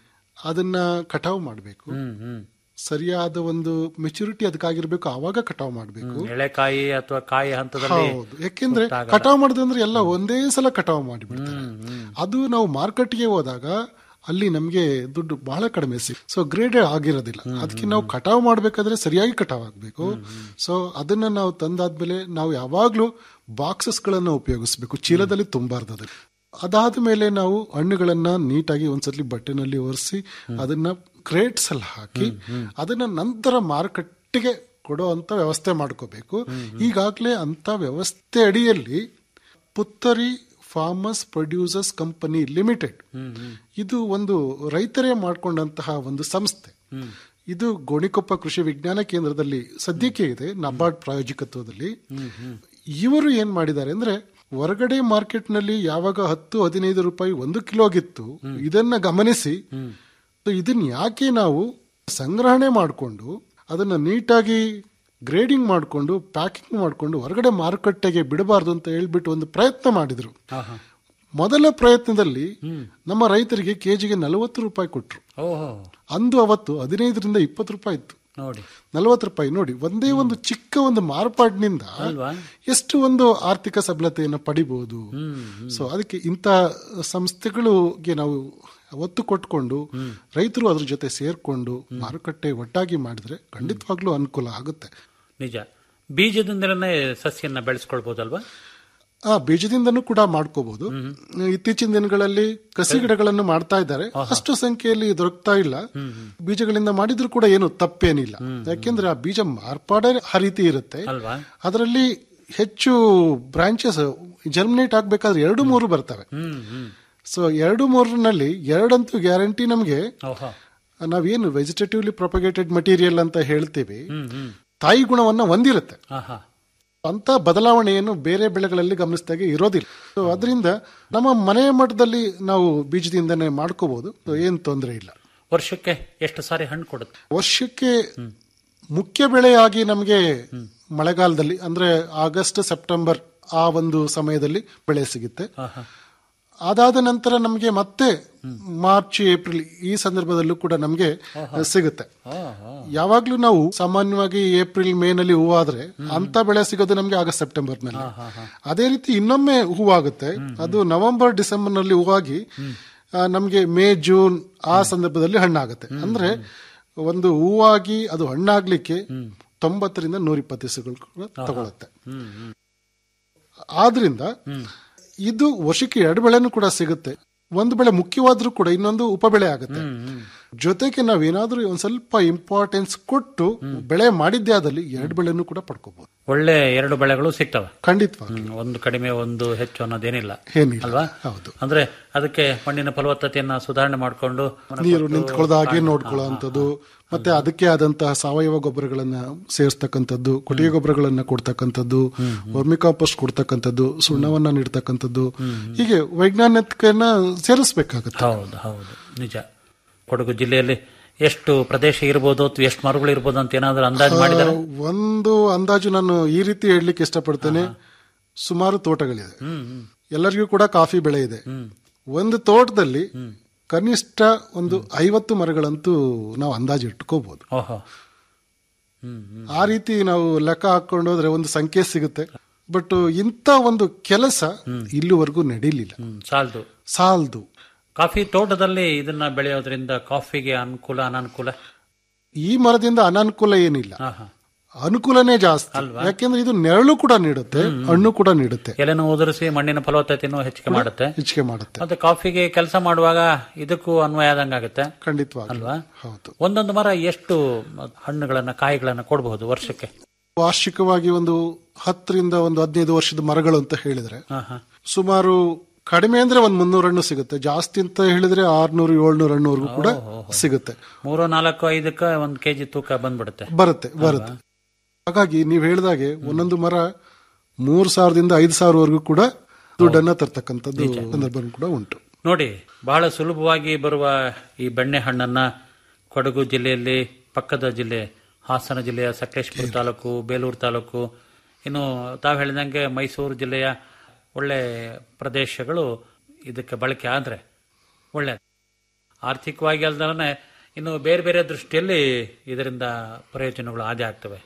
ಅದನ್ನ ಕಟಾವು ಮಾಡಬೇಕು ಹ್ಮ್ ಹ್ಮ್ ಸರಿಯಾದ ಒಂದು ಮೆಚುರಿಟಿ ಅದಕ್ಕಾಗಿರ್ಬೇಕು ಆವಾಗ ಕಟಾವು ಮಾಡಬೇಕು ಎಳೆಕಾಯಿ ಅಥವಾ ಕಾಯಿ ಹಂತದಲ್ಲಿ ಹೌದು ಯಾಕೆಂದ್ರೆ ಕಟಾವು ಮಾಡಿದಂದ್ರೆ ಎಲ್ಲ ಒಂದೇ ಸಲ ಕಟಾವು ಮಾಡಿಬಿಡ್ತಾರೆ ಅದು ನಾವು ಮಾರ್ಕೆಟ್ಗೆ ಹೋದಾಗ ಅಲ್ಲಿ ನಮಗೆ ದುಡ್ಡು ಬಹಳ ಕಡಿಮೆ ಸಿಗ್ ಸೊ ಗ್ರೇಡ್ ಆಗಿರೋದಿಲ್ಲ ಅದಕ್ಕೆ ನಾವು ಕಟಾವು ಮಾಡ್ಬೇಕಾದ್ರೆ ಸರಿಯಾಗಿ ಕಟಾವು ಆಗ್ಬೇಕು ಸೊ ಅದನ್ನ ನಾವು ತಂದಾದ್ಮೇಲೆ ನಾವು ಯಾವಾಗ್ಲೂ ಬಾಕ್ಸಸ್ ಗಳನ್ನ ಉಪಯೋಗಿಸ್ಬೇಕು ಚೀಲದಲ್ಲಿ ತುಂಬಾರ್ದು ಅದು ಅದಾದ ಮೇಲೆ ನಾವು ಹಣ್ಣುಗಳನ್ನ ನೀಟಾಗಿ ಒಂದ್ಸಲಿ ಬಟ್ಟೆನಲ್ಲಿ ಒರೆಸಿ ಅದನ್ನ ಕ್ರೇಟ್ಸ್ ಅಲ್ಲಿ ಹಾಕಿ ಅದನ್ನ ನಂತರ ಮಾರುಕಟ್ಟೆಗೆ ಕೊಡೋ ಅಂತ ವ್ಯವಸ್ಥೆ ಮಾಡ್ಕೋಬೇಕು ಈಗಾಗಲೇ ಅಂತ ವ್ಯವಸ್ಥೆ ಅಡಿಯಲ್ಲಿ Puthari farmers producers company limited ಇದು ಒಂದು ರೈತರೇ ಮಾಡಿಕೊಂಡಂತಹ ಒಂದು ಸಂಸ್ಥೆ ಇದು ಗೋಣಿಕೊಪ್ಪ ಕೃಷಿ ವಿಜ್ಞಾನ ಕೇಂದ್ರದಲ್ಲಿ ಸದ್ಯಕ್ಕೆ ಇದೆ ನಬಾರ್ಡ್ ಪ್ರಾಯೋಜಕತ್ವದಲ್ಲಿ ಇವರು ಏನ್ ಮಾಡಿದ್ದಾರೆ ಅಂದ್ರೆ ಹೊರಗಡೆ ಮಾರ್ಕೆಟ್ ನಲ್ಲಿ ಯಾವಾಗ ಹತ್ತು ಹದಿನೈದು ರೂಪಾಯಿ ಒಂದು ಕಿಲೋಗಿತ್ತು ಇದನ್ನ ಗಮನಿಸಿ ಸೊ ಇದನ್ನ ಯಾಕೆ ನಾವು ಸಂಗ್ರಹಣೆ ಮಾಡಿಕೊಂಡು ಅದನ್ನ ನೀಟಾಗಿ ಗ್ರೇಡಿಂಗ್ ಮಾಡಿಕೊಂಡು ಪ್ಯಾಕಿಂಗ್ ಮಾಡಿಕೊಂಡು ಹೊರಗಡೆ ಮಾರುಕಟ್ಟೆಗೆ ಬಿಡಬಾರ್ದು ಅಂತ ಹೇಳ್ಬಿಟ್ಟು ಒಂದು ಪ್ರಯತ್ನ ಮಾಡಿದ್ರು ಮೊದಲ ಪ್ರಯತ್ನದಲ್ಲಿ ನಮ್ಮ ರೈತರಿಗೆ ಕೆಜಿಗೆ ನಲವತ್ತು ರೂಪಾಯಿ ಕೊಟ್ರು ಓಹೋ ಅಂದು ಅವತ್ತು ಹದಿನೈದರಿಂದ ಇಪ್ಪತ್ತು ರೂಪಾಯಿ ಇತ್ತು ನೋಡಿ ನಲವತ್ತು ರೂಪಾಯಿ ನೋಡಿ ಒಂದೇ ಒಂದು ಚಿಕ್ಕ ಒಂದು ಮಾರ್ಪಾಡಿನಿಂದ ಅಲ್ವಾ ಎಷ್ಟು ಒಂದು ಆರ್ಥಿಕ ಸಬಲತೆಯನ್ನು ಪಡಿಬಹುದು ಸೊ ಅದಕ್ಕೆ ಇಂಥ ಸಂಸ್ಥೆಗಳಿಗೆ ನಾವು ಒತ್ತು ಕೊಟ್ಕೊಂಡು ರೈತರು ಅದ್ರ ಜೊತೆ ಸೇರ್ಕೊಂಡು ಮಾರುಕಟ್ಟೆ ಒಟ್ಟಾಗಿ ಮಾಡಿದ್ರೆ ಖಂಡಿತವಾಗ್ಲೂ ಅನುಕೂಲ ಆಗುತ್ತೆ ನಿಜ ಬೀಜದಿಂದಲೇ ಸಸ್ಯನ್ನ ಬೆಳೆಸ್ಕೊಳ್ಬಹುದಲ್ವಾ ಆ ಬೀಜದಿಂದನೂ ಕೂಡ ಮಾಡ್ಕೋಬಹುದು ಇತ್ತೀಚಿನ ದಿನಗಳಲ್ಲಿ ಕಸಿ ಗಿಡಗಳನ್ನು ಮಾಡ್ತಾ ಇದ್ದಾರೆ ಅಷ್ಟು ಸಂಖ್ಯೆಯಲ್ಲಿ ದೊರಕ್ತಾ ಇಲ್ಲ ಬೀಜಗಳಿಂದ ಮಾಡಿದ್ರು ಕೂಡ ಏನು ತಪ್ಪೇನಿಲ್ಲ ಯಾಕೆಂದ್ರೆ ಆ ಬೀಜ ಮಾರ್ಪಾಡೇ ಆ ರೀತಿ ಇರುತ್ತೆ ಅಲ್ವಾ ಅದರಲ್ಲಿ ಹೆಚ್ಚು ಬ್ರಾಂಚಸ್ ಜರ್ಮಿನೇಟ್ ಆಗ್ಬೇಕಾದ್ರೆ ಎರಡು ಮೂರು ಬರ್ತವೆ ಹ್ಮ್ ಹ್ಮ್ ಸೊ ಎರಡು ಮೂರನಲ್ಲಿ ಎರಡಂತೂ ಗ್ಯಾರಂಟಿ ನಮಗೆ ಓಹೋ ನಾವೇನು ವೆಜಿಟೇಟಿವ್ಲಿ ಪ್ರೊಪಗೇಟೆಡ್ ಮಟೀರಿಯಲ್ ಅಂತ ಹೇಳ್ತೀವಿ ಹ್ಮ್ ಹ್ಮ್ ತಾಯಿ ಗುಣವನ್ನ ಹೊಂದಿರುತ್ತೆ ಆಹಾ ಅಂತ ಬದಲಾವಣೆಯನ್ನು ಬೇರೆ ಬೆಳೆಗಳಲ್ಲಿ ಗಮನಿಸಿದಾಗ ಇರೋದಿಲ್ಲ ಸೊ ಅದರಿಂದ ನಮ್ಮ ಮನೆ ಮಟ್ಟದಲ್ಲಿ ನಾವು ಬೀಜದಿಂದನೇ ಮಾಡ್ಕೋಬಹುದು ಸೊ ಏನ್ ತೊಂದರೆ ಇಲ್ಲ ವರ್ಷಕ್ಕೆ ಎಷ್ಟು ಸಾರಿ ಹಣ್ಣು ಕೊಡುತ್ತೆ ವರ್ಷಕ್ಕೆ ಮುಖ್ಯ ಬೆಳೆಯಾಗಿ ನಮಗೆ ಮಳೆಗಾಲದಲ್ಲಿ ಅಂದ್ರೆ ಆಗಸ್ಟ್ ಸೆಪ್ಟೆಂಬರ್ ಆ ಒಂದು ಸಮಯದಲ್ಲಿ ಬೆಳೆ ಸಿಗುತ್ತೆ ಆಹಾ ಅದಾದ ನಂತರ ನಮಗೆ ಮತ್ತೆ ಮಾರ್ಚ್ ಏಪ್ರಿಲ್ ಈ ಸಂದರ್ಭದಲ್ಲೂ ಕೂಡ ನಮಗೆ ಸಿಗುತ್ತೆ ಓಹೋ ಯಾವಾಗ್ಲೂ ನಾವು ಸಾಮಾನ್ಯವಾಗಿ ಏಪ್ರಿಲ್ ಮೇ ನಲ್ಲಿ ಹೂವಾದ್ರೆ ಅಂತ ಬೆಳೆ ಸಿಗೋದು ನಮಗೆ ಆಗಸ್ಟ್ ಸೆಪ್ಟೆಂಬರ್ ನಲ್ಲಿ ಅದೇ ರೀತಿ ಇನ್ನೊಮ್ಮೆ ಹೂವಾಗುತ್ತೆ ಅದು ನವೆಂಬರ್ ಡಿಸೆಂಬರ್ ನಲ್ಲಿ ಹೂವಾಗಿ ಆ, ನಮ್ಗೆ ಮೇ ಜೂನ್ ಆ ಸಂದರ್ಭದಲ್ಲಿ ಹಣ್ಣಾಗುತ್ತೆ ಅಂದ್ರೆ ಒಂದು ಹೂವಾಗಿ ಅದು ಹಣ್ಣಾಗ್ಲಿಕ್ಕೆ ತೊಂಬತ್ತರಿಂದ ನೂರ ಇಪ್ಪತ್ತು ದಿವಸಗಳು ಕೂಡ ತಗೊಳುತ್ತೆ ಆದ್ರಿಂದ ಇದು ವರ್ಷಕ್ಕೆ ಎರಡು ಬೆಳೆನೂ ಕೂಡ ಸಿಗುತ್ತೆ ಒಂದು ಬೆಳೆ ಮುಖ್ಯವಾದ್ರೂ ಕೂಡ ಇನ್ನೊಂದು ಉಪಬೆಳೆ ಆಗುತ್ತೆ ಜೊತೆಗೆ ನಾವೇನಾದ್ರೂ ಒಂದ್ ಸ್ವಲ್ಪ ಇಂಪಾರ್ಟೆನ್ಸ್ ಕೊಟ್ಟು ಬೆಳೆ ಮಾಡಿದ್ದೇ ಆದಲ್ಲಿ ಎರಡು ಬೆಳೆನೂ ಕೂಡ ಪಡ್ಕೋಬಹುದು ಒಳ್ಳೆ ಎರಡು ಬೆಳೆಗಳು ಸಿಗ್ತವೆ ಖಂಡಿತವಾಗಿ ಹ್ಮ್, ಒಂದು ಕಡಿಮೆ ಒಂದು ಹೆಚ್ಚು ಅನ್ನೋದೇನಿಲ್ಲ ಏನಿಲ್ಲ ಅಲ್ವಾ ಹೌದು ಅಂದ್ರೆ ಅದಕ್ಕೆ ಮಣ್ಣಿನ ಫಲವತ್ತತೆಯನ್ನ ಸುಧಾರಣೆ ಮಾಡಿಕೊಂಡು ನೀರು ನಿಂತ್ಕೊಳ್ಳದ ಹಾಗೆ ನೋಡ್ಕೊಳ್ಳೋ ಅಂಥದ್ದು ಮತ್ತೆ ಅದಕ್ಕೆ ಆದಂತಹ ಸಾವಯವ ಗೊಬ್ಬರಗಳನ್ನ ಸೇರಿಸ್ತಕ್ಕಂಥದ್ದು ಕೊಟ್ಟಿಗೆ ಗೊಬ್ಬರಗಳನ್ನ ಕೊಡ್ತಕ್ಕಂಥದ್ದು ವರ್ಮಿಕಾಂಪೋಸ್ಟ್ ಕೊಡ್ತಕ್ಕಂಥದ್ದು ಸುಣ್ಣವನ್ನ ನೀಡ್ತಕ್ಕಂಥದ್ದು ಹೀಗೆ ವೈಜ್ಞಾನಿಕನ ಸೇರಿಸ್ಬೇಕಾಗತ್ತೆ ಹೌದು ಹೌದು ನಿಜ ಕೊಡಗು ಜಿಲ್ಲೆಯಲ್ಲಿ ಎಷ್ಟು ಪ್ರದೇಶ ಇರ್ಬೋದು ಅಥವಾ ಎಷ್ಟು ಮರಗಳು ಇರ್ಬೋದು ಅಂತ ಏನಾದ್ರೂ ಅಂದಾಜು ಮಾಡಿದಾರೆ ಒಂದು ಅಂದಾಜು ನಾನು ಈ ರೀತಿ ಹೇಳಲಿಕ್ಕೆ ಇಷ್ಟಪಡ್ತೇನೆ ಸುಮಾರು ತೋಟಗಳಿದೆ ಎಲ್ಲರಿಗೂ ಕೂಡ ಕಾಫಿ ಬೆಳೆ ಇದೆ ಒಂದು ತೋಟದಲ್ಲಿ ಕನಿಷ್ಠ ಒಂದು ಐವತ್ತು ಮರಗಳಂತೂ ನಾವು ಅಂದಾಜು ಇಟ್ಕೋಬಹುದು ಓಹೋ ಹ್ಮ್ ಹ್ಮ್ ಆ ರೀತಿ ನಾವು ಲೆಕ್ಕ ಹಾಕೊಂಡು ಹೋದ್ರೆ ಒಂದು ಸಂಖ್ಯೆ ಸಿಗುತ್ತೆ ಬಟ್ ಇಂಥ ಒಂದು ಕೆಲಸ ಇಲ್ಲಿವರೆಗೂ ನಡೀಲಿಲ್ಲ ಹ್ಮ್ ಸಾಲದು ಸಾಲ್ದು ಕಾಫಿ ತೋಟದಲ್ಲಿ ಇದನ್ನ ಬೆಳೆಯೋದ್ರಿಂದ ಕಾಫಿಗೆ ಅನುಕೂಲ ಅನಾನುಕೂಲ ಈ ಮರದಿಂದ ಅನಾನುಕೂಲ ಏನಿಲ್ಲ ಹಾ ಹಾ ಅನುಕೂಲನೇ ಜಾಸ್ತಿ ಯಾಕೆಂದ್ರೆ ಇದು ನೆರಳು ಕೂಡ ನೀಡುತ್ತೆ ಹಣ್ಣು ಕೂಡ ನೀಡುತ್ತೆ ಎಲೆನ ಉದುರಿಸಿ ಮಣ್ಣಿನ ಫಲವತ್ತತೆಯನ್ನು ಹೆಚ್ಚಿಗೆ ಮಾಡುತ್ತೆ ಹೆಚ್ಚಿಗೆ ಮಾಡುತ್ತೆ ಮತ್ತೆ ಕಾಫಿಗೆ ಕೆಲಸ ಮಾಡುವಾಗ ಇದಕ್ಕೂ ಅನ್ವಯ ಆದಂಗಾಗುತ್ತೆ ಖಂಡಿತವಾಗಿ ಅಲ್ವಾ ಹೌದು ಒಂದೊಂದು ಮರ ಎಷ್ಟು ಹಣ್ಣುಗಳನ್ನ ಕಾಯಿಗಳನ್ನ ಕೊಡಬಹುದು ವರ್ಷಕ್ಕೆ ವಾರ್ಷಿಕವಾಗಿ ಒಂದು ಹತ್ತರಿಂದ ಒಂದು ಹದಿನೈದು ವರ್ಷದ ಮರಗಳು ಅಂತ ಹೇಳಿದ್ರೆ ಹಾ ಹಾ ಸುಮಾರು ಕಡಿಮೆ ಅಂದ್ರೆ ಒಂದ್ ಮುನ್ನೂರು ಹಣ್ಣು ಸಿಗುತ್ತೆ ಜಾಸ್ತಿ ಅಂತ ಹೇಳಿದ್ರೆ ಆರ್ನೂರು ಏಳ್ನೂರು ಹಣ್ಣುವರೆಗೂ ಕೂಡ ಸಿಗುತ್ತೆ ಮೂರು ನಾಲ್ಕು ಐದಕ್ಕೆ ಒಂದ್ ಕೆಜಿ ತೂಕ ಬಂದ್ಬಿಡುತ್ತೆ ಬರುತ್ತೆ ಬರುತ್ತೆ ಹಾಗಾಗಿ ನೀವು ಹೇಳಿದಾಗೆ ಒಂದೊಂದು ಮರ ಮೂರ್ ಸಾವಿರದಿಂದ ಐದು ಸಾವಿರವರೆಗೂ ಕೂಡ ದುಡ್ಡನ್ನ ತರ್ತಕ್ಕಂಥದ್ದು ಸಂದರ್ಭ ಕೂಡ ಉಂಟು ನೋಡಿ ಬಹಳ ಸುಲಭವಾಗಿ ಬರುವ ಈ ಬೆಣ್ಣೆ ಹಣ್ಣನ್ನ ಕೊಡಗು ಜಿಲ್ಲೆಯಲ್ಲಿ ಪಕ್ಕದ ಜಿಲ್ಲೆ ಹಾಸನ ಜಿಲ್ಲೆಯ ಸಕಲೇಶಪುರ ತಾಲೂಕು ಬೇಲೂರು ತಾಲೂಕು ಇನ್ನು ತಾವು ಹೇಳಿದಂಗೆ ಮೈಸೂರು ಜಿಲ್ಲೆಯ ಒಳ್ಳೆ ಪ್ರದೇಶಗಳು ಇದಕ್ಕೆ ಬಳಕೆ ಆದ್ರೆ ಒಳ್ಳೆ ಆರ್ಥಿಕವಾಗಿ ಅಲ್ದಲನೆ ಇನ್ನು ಬೇರೆ ಬೇರೆ ದೃಷ್ಟಿಯಲ್ಲಿ ಇದರಿಂದ ಪ್ರಯೋಜನಗಳು ಆದೇ ಆಗ್ತವೆ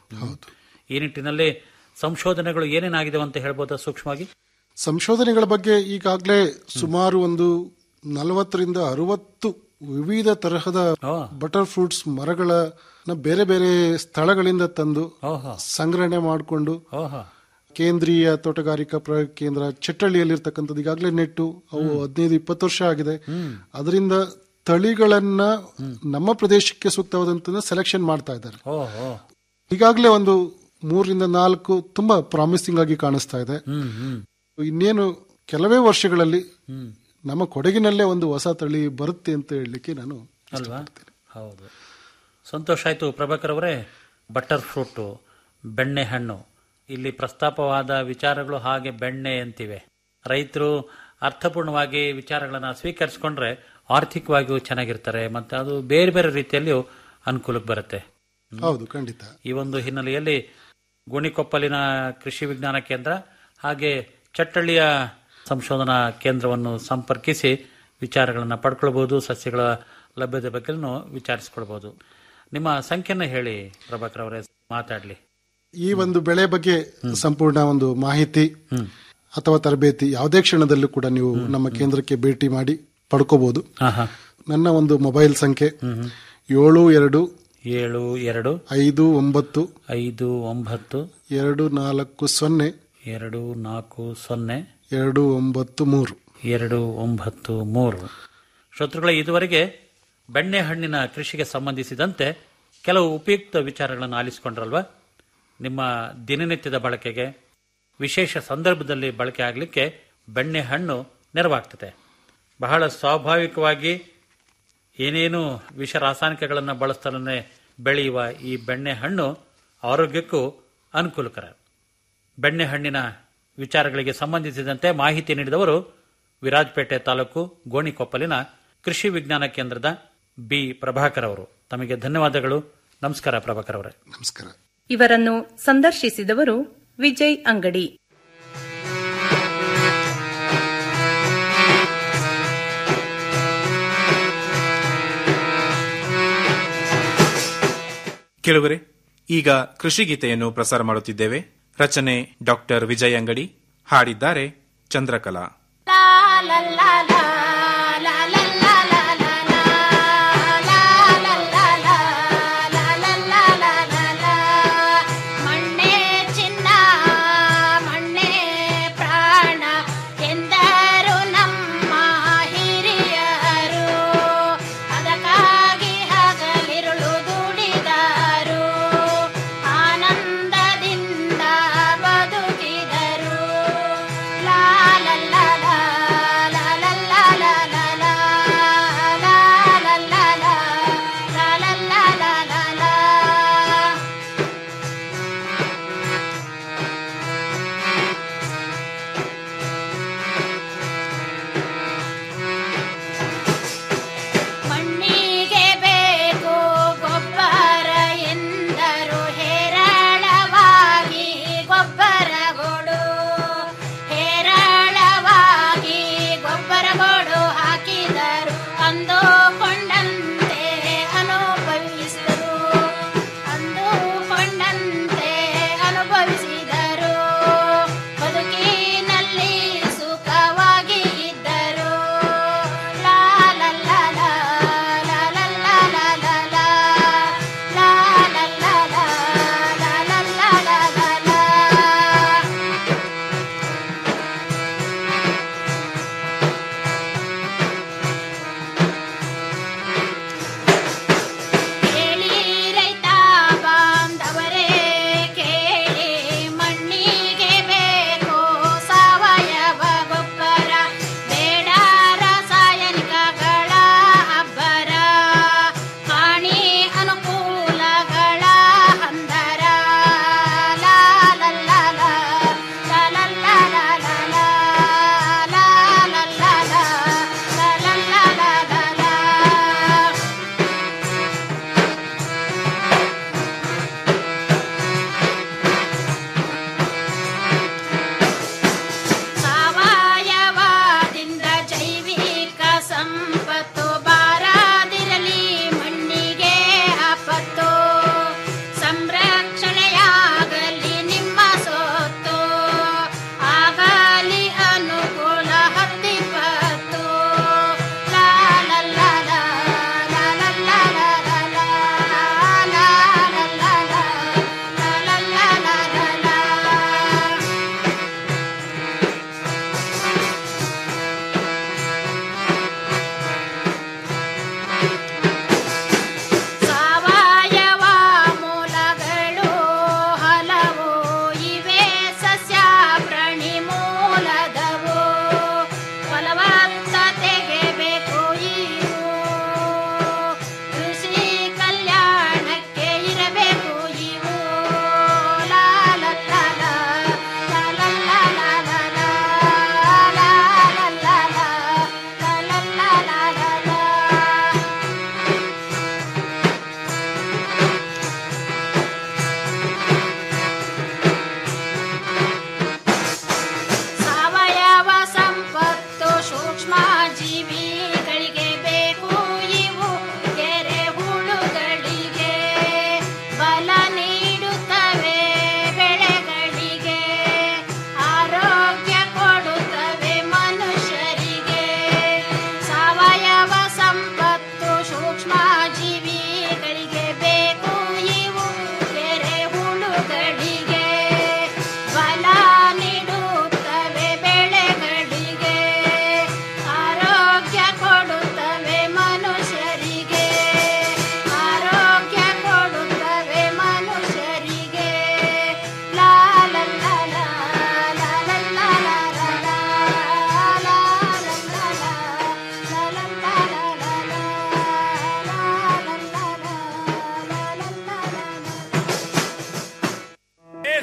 ಈ ನಿಟ್ಟಿನಲ್ಲಿ ಸಂಶೋಧನೆಗಳು ಏನೇನಾಗಿದೆ ಅಂತ ಹೇಳ್ಬೋದಾ ಸೂಕ್ಷ್ಮವಾಗಿ ಸಂಶೋಧನೆಗಳ ಬಗ್ಗೆ ಈಗಾಗಲೇ ಸುಮಾರು ಒಂದು ನಲವತ್ತರಿಂದ ಅರವತ್ತು ವಿವಿಧ ತರಹದ ಓ. ಬಟರ್ ಫ್ರೂಟ್ಸ್ ಮರಗಳನ್ನ ಬೇರೆ ಬೇರೆ ಸ್ಥಳಗಳಿಂದ ತಂದು ಓಹೋ ಸಂಗ್ರಹಣೆ ಮಾಡಿಕೊಂಡು ಓಹೋ ಕೇಂದ್ರೀಯ ತೋಟಗಾರಿಕಾ ಪ್ರಯೋಗ ಕೇಂದ್ರ ಚಟ್ಟಳ್ಳಿಯಲ್ಲಿರ್ತಕ್ಕಂಥದ್ದು ಈಗಾಗಲೇ ನೆಟ್ಟು ಅವು ಹದಿನೈದು ಇಪ್ಪತ್ತು ವರ್ಷ ಆಗಿದೆ ಅದರಿಂದ ತಳಿಗಳನ್ನ ನಮ್ಮ ಪ್ರದೇಶಕ್ಕೆ ಸೂಕ್ತವಾದಂತ ಸೆಲೆಕ್ಷನ್ ಮಾಡ್ತಾ ಇದ್ದಾರೆ ಓಹೋ ಈಗಾಗಲೇ ಒಂದು ಮೂರರಿಂದ ನಾಲ್ಕು ತುಂಬಾ ಪ್ರಾಮಿಸಿಂಗ್ ಆಗಿ ಕಾಣಿಸ್ತಾ ಇದೆ ಹ್ಮ್ ಹ್ಮ್ ಇನ್ನೇನು ಕೆಲವೇ ವರ್ಷಗಳಲ್ಲಿ ನಮ್ಮ ಕೊಡಗಿನಲ್ಲೇ ಒಂದು ಹೊಸ ತಳಿ ಬರುತ್ತೆ ಅಂತ ಹೇಳಲಿಕ್ಕೆ ನಾನು ಅಲ್ವಾ ಹೌದು ಸಂತೋಷ ಆಯ್ತು ಪ್ರಭಾಕರ್ ಅವರೇ ಬಟರ್ ಫ್ರೂಟು ಬೆಣ್ಣೆ ಹಣ್ಣು ಇಲ್ಲಿ ಪ್ರಸ್ತಾಪವಾದ ವಿಚಾರಗಳು ಹಾಗೆ ಬೆಣ್ಣೆ ಅಂತಿವೆ ರೈತರು ಅರ್ಥಪೂರ್ಣವಾಗಿ ವಿಚಾರಗಳನ್ನ ಸ್ವೀಕರಿಸಿಕೊಂಡ್ರೆ ಆರ್ಥಿಕವಾಗಿಯೂ ಚೆನ್ನಾಗಿರ್ತಾರೆ ಮತ್ತೆ ಅದು ಬೇರೆ ಬೇರೆ ರೀತಿಯಲ್ಲಿಯೂ ಅನುಕೂಲಕ್ಕೆ ಬರುತ್ತೆ ಹೌದು ಖಂಡಿತ ಈ ಒಂದು ಹಿನ್ನೆಲೆಯಲ್ಲಿ ಗೋಣಿಕೊಪ್ಪಲಿನ ಕೃಷಿ ವಿಜ್ಞಾನ ಕೇಂದ್ರ ಹಾಗೆ ಚಟ್ಟಳ್ಳಿಯ ಸಂಶೋಧನಾ ಕೇಂದ್ರವನ್ನು ಸಂಪರ್ಕಿಸಿ ವಿಚಾರಗಳನ್ನು ಪಡ್ಕೊಳ್ಬಹುದು ಸಸ್ಯಗಳ ಲಭ್ಯತೆ ಬಗ್ಗೆನೂ ವಿಚಾರಿಸ್ಕೊಳ್ಬಹುದು ನಿಮ್ಮ ಸಂಖ್ಯೆನ ಹೇಳಿ ಪ್ರಭಾಕರ್ ಅವರೇ ಮಾತಾಡ್ಲಿ ಈ ಒಂದು ಬೆಳೆ ಬಗ್ಗೆ ಸಂಪೂರ್ಣ ಒಂದು ಮಾಹಿತಿ ಅಥವಾ ತರಬೇತಿ ಯಾವುದೇ ಕ್ಷಣದಲ್ಲೂ ಕೂಡ ನೀವು ನಮ್ಮ ಕೇಂದ್ರಕ್ಕೆ ಭೇಟಿ ಮಾಡಿ ಪಡ್ಕೋಬಹುದು ಹಾ ಹಾ ನನ್ನ ಒಂದು ಮೊಬೈಲ್ ಸಂಖ್ಯೆ ಏಳು ಎರಡು ಏಳು ಎರಡು ಐದು ಒಂಬತ್ತು ಐದು ಒಂಬತ್ತು ಎರಡು ನಾಲ್ಕು ಸೊನ್ನೆ ಎರಡು ನಾಲ್ಕು ಸೊನ್ನೆ ಎರಡು ಒಂಬತ್ತು ಮೂರು ಎರಡು ಒಂಬತ್ತು ಮೂರು ಶ್ರೋತೃಗಳೇ ಇದುವರೆಗೆ ಬೆಣ್ಣೆಹಣ್ಣಿನ ಕೃಷಿಗೆ ಸಂಬಂಧಿಸಿದಂತೆ ಕೆಲವು ಉಪಯುಕ್ತ ವಿಚಾರಗಳನ್ನು ಆಲಿಸಿಕೊಂಡ್ರಲ್ವಾ ನಿಮ್ಮ ದಿನನಿತ್ಯದ ಬಳಕೆಗೆ ವಿಶೇಷ ಸಂದರ್ಭದಲ್ಲಿ ಬಳಕೆ ಆಗಲಿಕ್ಕೆ ಬೆಣ್ಣೆಹಣ್ಣು ನೆರವಾಗ್ತದೆ ಬಹಳ ಸ್ವಾಭಾವಿಕವಾಗಿ ಏನೇನು ವಿಷ ರಾಸಾಯನಿಕಗಳನ್ನು ಬಳಸ್ತಲೇ ಬೆಳೆಯುವ ಈ ಬೆಣ್ಣೆಹಣ್ಣು ಆರೋಗ್ಯಕ್ಕೂ ಅನುಕೂಲಕರ ಬೆಣ್ಣೆಹಣ್ಣಿನ ವಿಚಾರಗಳಿಗೆ ಸಂಬಂಧಿಸಿದಂತೆ ಮಾಹಿತಿ ನೀಡಿದವರು ವಿರಾಜಪೇಟೆ ತಾಲೂಕು ಗೋಣಿಕೊಪ್ಪಲಿನ ಕೃಷಿ ವಿಜ್ಞಾನ ಕೇಂದ್ರದ ಬಿ ಪ್ರಭಾಕರ್ ಅವರು ತಮಗೆ ಧನ್ಯವಾದಗಳು ನಮಸ್ಕಾರ ಪ್ರಭಾಕರ್ ಅವರೇ ನಮಸ್ಕಾರ ಇವರನ್ನು ಸಂದರ್ಶಿಸಿದವರು ವಿಜಯ್ ಅಂಗಡಿ ಕೇಳುವರೆ ಈಗ ಕೃಷಿ ಗೀತೆಯನ್ನು ಪ್ರಸಾರ ಮಾಡುತ್ತಿದ್ದೇವೆ ರಚನೆ ಡಾಕ್ಟರ್ ವಿಜಯ್ ಅಂಗಡಿ ಹಾಡಿದ್ದಾರೆ ಚಂದ್ರಕಲಾ ಮಣ್ಣೆ ಚಿನ್ನ ಮಣ್ಣೆ ಪ್ರಾಣ ಎಂದರು ನಮ್ಮ ಹಿರಿಯರು ಅದಕ್ಕಾಗಿ ಹಗಲಿರುಳು ದುಡಿದರು ಆನಂದದಿಂದ ಬದುಕಿದರು ಲಾ ಲಾ ಲಾ ಲಾ ಲಾ ಲಾ ಲಾ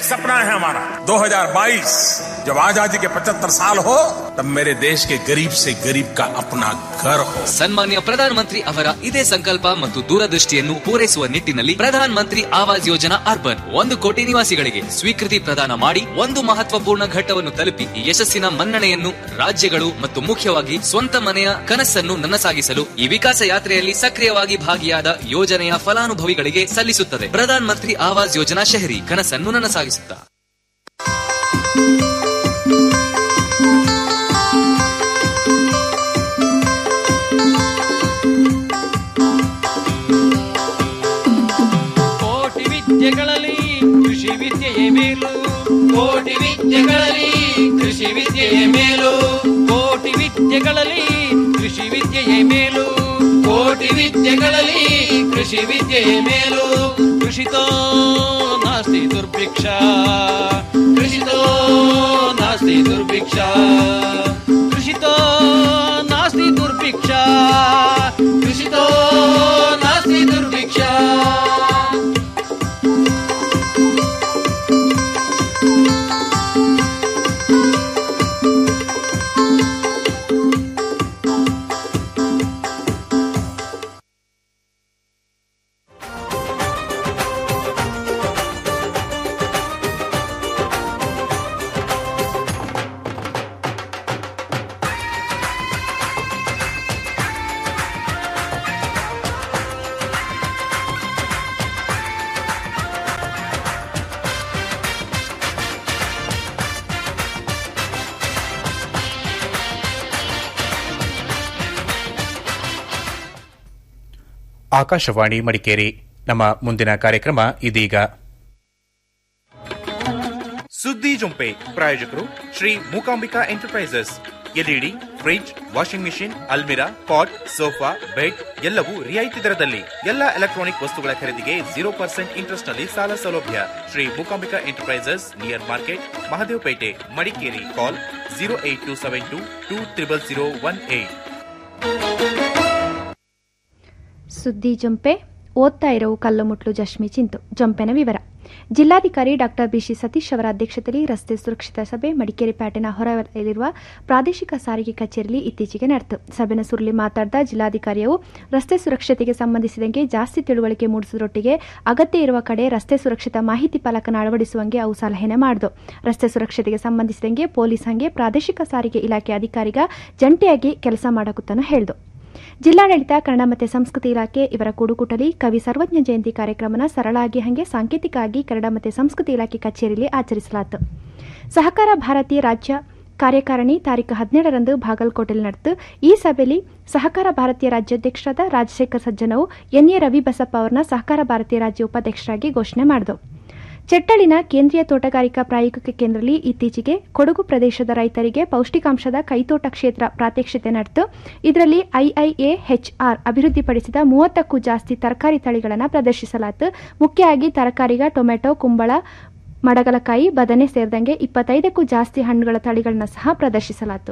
सपना है हमारा 2022 जब आजादी के 75 साल हो तब मेरे देश के गरीब से गरीब का अपना घर हो ಸನ್ಮಾನ್ಯ ಪ್ರಧಾನಮಂತ್ರಿ ಅವರ ಇದೇ ಸಂಕಲ್ಪ ಮತ್ತು ದೂರದೃಷ್ಟಿಯನ್ನು ಪೂರೈಸುವ ನಿಟ್ಟಿನಲ್ಲಿ ಪ್ರಧಾನ ಮಂತ್ರಿ ಆವಾಸ್ ಯೋಜನಾ ಅರ್ಬನ್ ಒಂದು ಕೋಟಿ ನಿವಾಸಿಗಳಿಗೆ ಸ್ವೀಕೃತಿ ಪ್ರದಾನ ಮಾಡಿ ಒಂದು ಮಹತ್ವಪೂರ್ಣ ಘಟ್ಟವನ್ನು ತಲುಪಿ ಈ ಯಶಸ್ಸಿನ ಮನ್ನಣೆಯನ್ನು ರಾಜ್ಯಗಳು ಮತ್ತು ಮುಖ್ಯವಾಗಿ ಸ್ವಂತ ಮನೆಯ ಕನಸನ್ನು ನನಸಾಗಿಸಲು ಈ ವಿಕಾಸ ಯಾತ್ರೆಯಲ್ಲಿ ಸಕ್ರಿಯವಾಗಿ ಭಾಗಿಯಾದ ಯೋಜನೆಯ ಫಲಾನುಭವಿಗಳಿಗೆ ಸಲ್ಲಿಸುತ್ತದೆ ಪ್ರಧಾನ ಮಂತ್ರಿ ಆವಾಸ್ ಯೋಜನಾ ಶಹರಿ ಕನಸನ್ನು ನನಸಾಗಿಸುತ್ತಾ ಕೋಟಿ ವಿದ್ಯೆಗಳಲ್ಲಿ ಕೃಷಿ ವಿದ್ಯೆಯೇ ಮೇಲು ಕೋಟಿ ವಿದ್ಯೆಗಳಲ್ಲಿ ಕೃಷಿ ವಿದ್ಯೆಯೇ ಮೇಲು ಕೋಟಿ ವಿದ್ಯೆಗಳಲ್ಲಿ ಕೃಷಿ ವಿದ್ಯೆಯೇ ಮೇಲು ಕೋಟಿ ವಿದ್ಯೆಗಳಲ್ಲಿ ಕೃಷಿ ವಿದ್ಯೆಯೇ ಮೇಲು ಕೃಷಿತೋ ನಾಸ್ತಿ ದುರ್ಭಿಕ್ಷ ಕೃಷಿತೋ ನಾಸ್ತಿ ದುರ್ಭಿಕ್ಷ ಕೃಷಿತೋ ನಾಸ್ತಿ ದುರ್ಭಿಕ್ಷ ಕೃಷಿತೋ ನಾಸ್ತಿ ದುರ್ಭಿಕ್ಷ ಆಕಾಶವಾಣಿ ಮಡಿಕೇರಿ ನಮ್ಮ ಮುಂದಿನ ಕಾರ್ಯಕ್ರಮ ಇದೀಗ ಸುದ್ದಿ ಜೊಂಪೆ ಪ್ರಾಯೋಜಕರು Shri Mookambika enterprises LED fridge washing machine ಅಲ್ಮಿರಾ ಪಾಟ್ ಸೋಫಾ ಬೆಡ್ ಎಲ್ಲವೂ ರಿಯಾಯಿತಿ ದರದಲ್ಲಿ ಎಲ್ಲ ಎಲೆಕ್ಟ್ರಾನಿಕ್ ವಸ್ತುಗಳ ಖರೀದಿಗೆ ಜೀರೋ ಪರ್ಸೆಂಟ್ ಇಂಟ್ರೆಸ್ಟ್ ನಲ್ಲಿ ಸಾಲ ಸೌಲಭ್ಯ Shri Mookambika enterprises near market Mahadevapete Madikeri call zero eight two seven two two triple zero one eight ಸುದ್ದಿ ಜಂಪೆ ಓದ್ತಾ ಇರೋ ಕಲ್ಲು ಮುಟ್ಲು ಜಶ್ಮಿ ಚಿಂತು ಜಂಪೆನ ವಿವರ ಜಿಲ್ಲಾಧಿಕಾರಿ ಡಾಕ್ಟರ್ ಬಿಸಿ ಸತೀಶ್ ಅವರ ಅಧ್ಯಕ್ಷತೆಯಲ್ಲಿ ರಸ್ತೆ ಸುರಕ್ಷತಾ ಸಭೆ ಮಡಿಕೇರಿ ಪ್ಯಾಟಿನ ಹೊರವಲಯದಲ್ಲಿರುವ ಪ್ರಾದೇಶಿಕ ಸಾರಿಗೆ ಕಚೇರಿಯಲ್ಲಿ ಇತ್ತೀಚೆಗೆ ನಡೆಯಿತು ಸಭೆನ ಸುರುಳಿ ಮಾತಾಡಿದ ಜಿಲ್ಲಾಧಿಕಾರಿಯು ರಸ್ತೆ ಸುರಕ್ಷತೆಗೆ ಸಂಬಂಧಿಸಿದಂತೆ ಜಾಸ್ತಿ ತಿಳುವಳಿಕೆ ಮೂಡಿಸುವುದರೊಟ್ಟಿಗೆ ಅಗತ್ಯ ಇರುವ ಕಡೆ ರಸ್ತೆ ಸುರಕ್ಷತಾ ಮಾಹಿತಿ ಫಲಕನ ಅಳವಡಿಸುವಂಗೆ ಅವು ಸಲಹೆನೆ ಮಾಡಿದು ರಸ್ತೆ ಸುರಕ್ಷತೆಗೆ ಸಂಬಂಧಿಸಿದಂಗೆ ಪೊಲೀಸ್ ಹಂಗೆ ಪ್ರಾದೇಶಿಕ ಸಾರಿಗೆ ಇಲಾಖೆ ಅಧಿಕಾರಿಗ ಜಂಟಿಯಾಗಿ ಕೆಲಸ ಮಾಡಕುತ್ತಾನು ಹೇಳಿದು ಜಿಲ್ಲಾಡಳಿತ ಕನ್ನಡ ಮತ್ತು ಸಂಸ್ಕೃತಿ ಇಲಾಖೆ ಇವರ ಕೂಡುಕುಟಲಿ ಕವಿ ಸರ್ವಜ್ಞ ಜಯಂತಿ ಕಾರ್ಯಕ್ರಮನ ಸರಳಾಗಿ ಹಂಗೆ ಸಾಂಕೇತಿಕವಾಗಿ ಕನ್ನಡ ಮತ್ತು ಸಂಸ್ಕೃತಿ ಇಲಾಖೆ ಕಚೇರಿಯಲ್ಲಿ ಆಚರಿಸಲಾಯಿತು ಸಹಕಾರ ಭಾರತಿ ರಾಜ್ಯ ಕಾರ್ಯಕಾರಿಣಿ ತಾರೀಕು ಹದಿನೇಳರಂದು ಬಾಗಲಕೋಟೆಯಲ್ಲಿ ನಡೆದು ಈ ಸಭೆಯಲ್ಲಿ ಸಹಕಾರ ಭಾರತೀಯ ರಾಜ್ಯಾಧ್ಯಕ್ಷರಾದ ರಾಜಶೇಖರ್ ಸಜ್ಜನವು ಎನ್ಎ ರವಿ ಬಸಪ್ಪ ಅವರನ್ನ ಸಹಕಾರ ಭಾರತೀಯ ರಾಜ್ಯ ಉಪಾಧ್ಯಕ್ಷರಾಗಿ ಘೋಷಣೆ ಮಾಡಿದರು ಚೆಟ್ಟಳಿನ ಕೇಂದ್ರೀಯ ತೋಟಗಾರಿಕಾ ಪ್ರಾಯೋಗಿಕ ಕೇಂದ್ರದಲ್ಲಿ ಇತ್ತೀಚೆಗೆ ಕೊಡಗು ಪ್ರದೇಶದ ರೈತರಿಗೆ ಪೌಷ್ಟಿಕಾಂಶದ ಕೈತೋಟ ಕ್ಷೇತ್ರ ಪ್ರಾತ್ಯಕ್ಷಿತೆ ನಡೆದು ಇದರಲ್ಲಿ ಐಐಎ ಹೆಚ್ಆರ್ ಅಭಿವೃದ್ಧಿಪಡಿಸಿದ ಮೂವತ್ತಕ್ಕೂ ಜಾಸ್ತಿ ತರಕಾರಿ ತಳಿಗಳನ್ನು ಪ್ರದರ್ಶಿಸಲಾಯಿತು ಮುಖ್ಯವಾಗಿ ತರಕಾರಿಗ ಟೊಮೆಟೊ ಕುಂಬಳ ಮಡಗಲಕಾಯಿ ಬದನೆ ಸೇರಿದಂಗೆ ಇಪ್ಪತ್ತೈದಕ್ಕೂ ಜಾಸ್ತಿ ಹಣ್ಣುಗಳ ತಳಿಗಳನ್ನು ಸಹ ಪ್ರದರ್ಶಿಸಲಾಯಿತು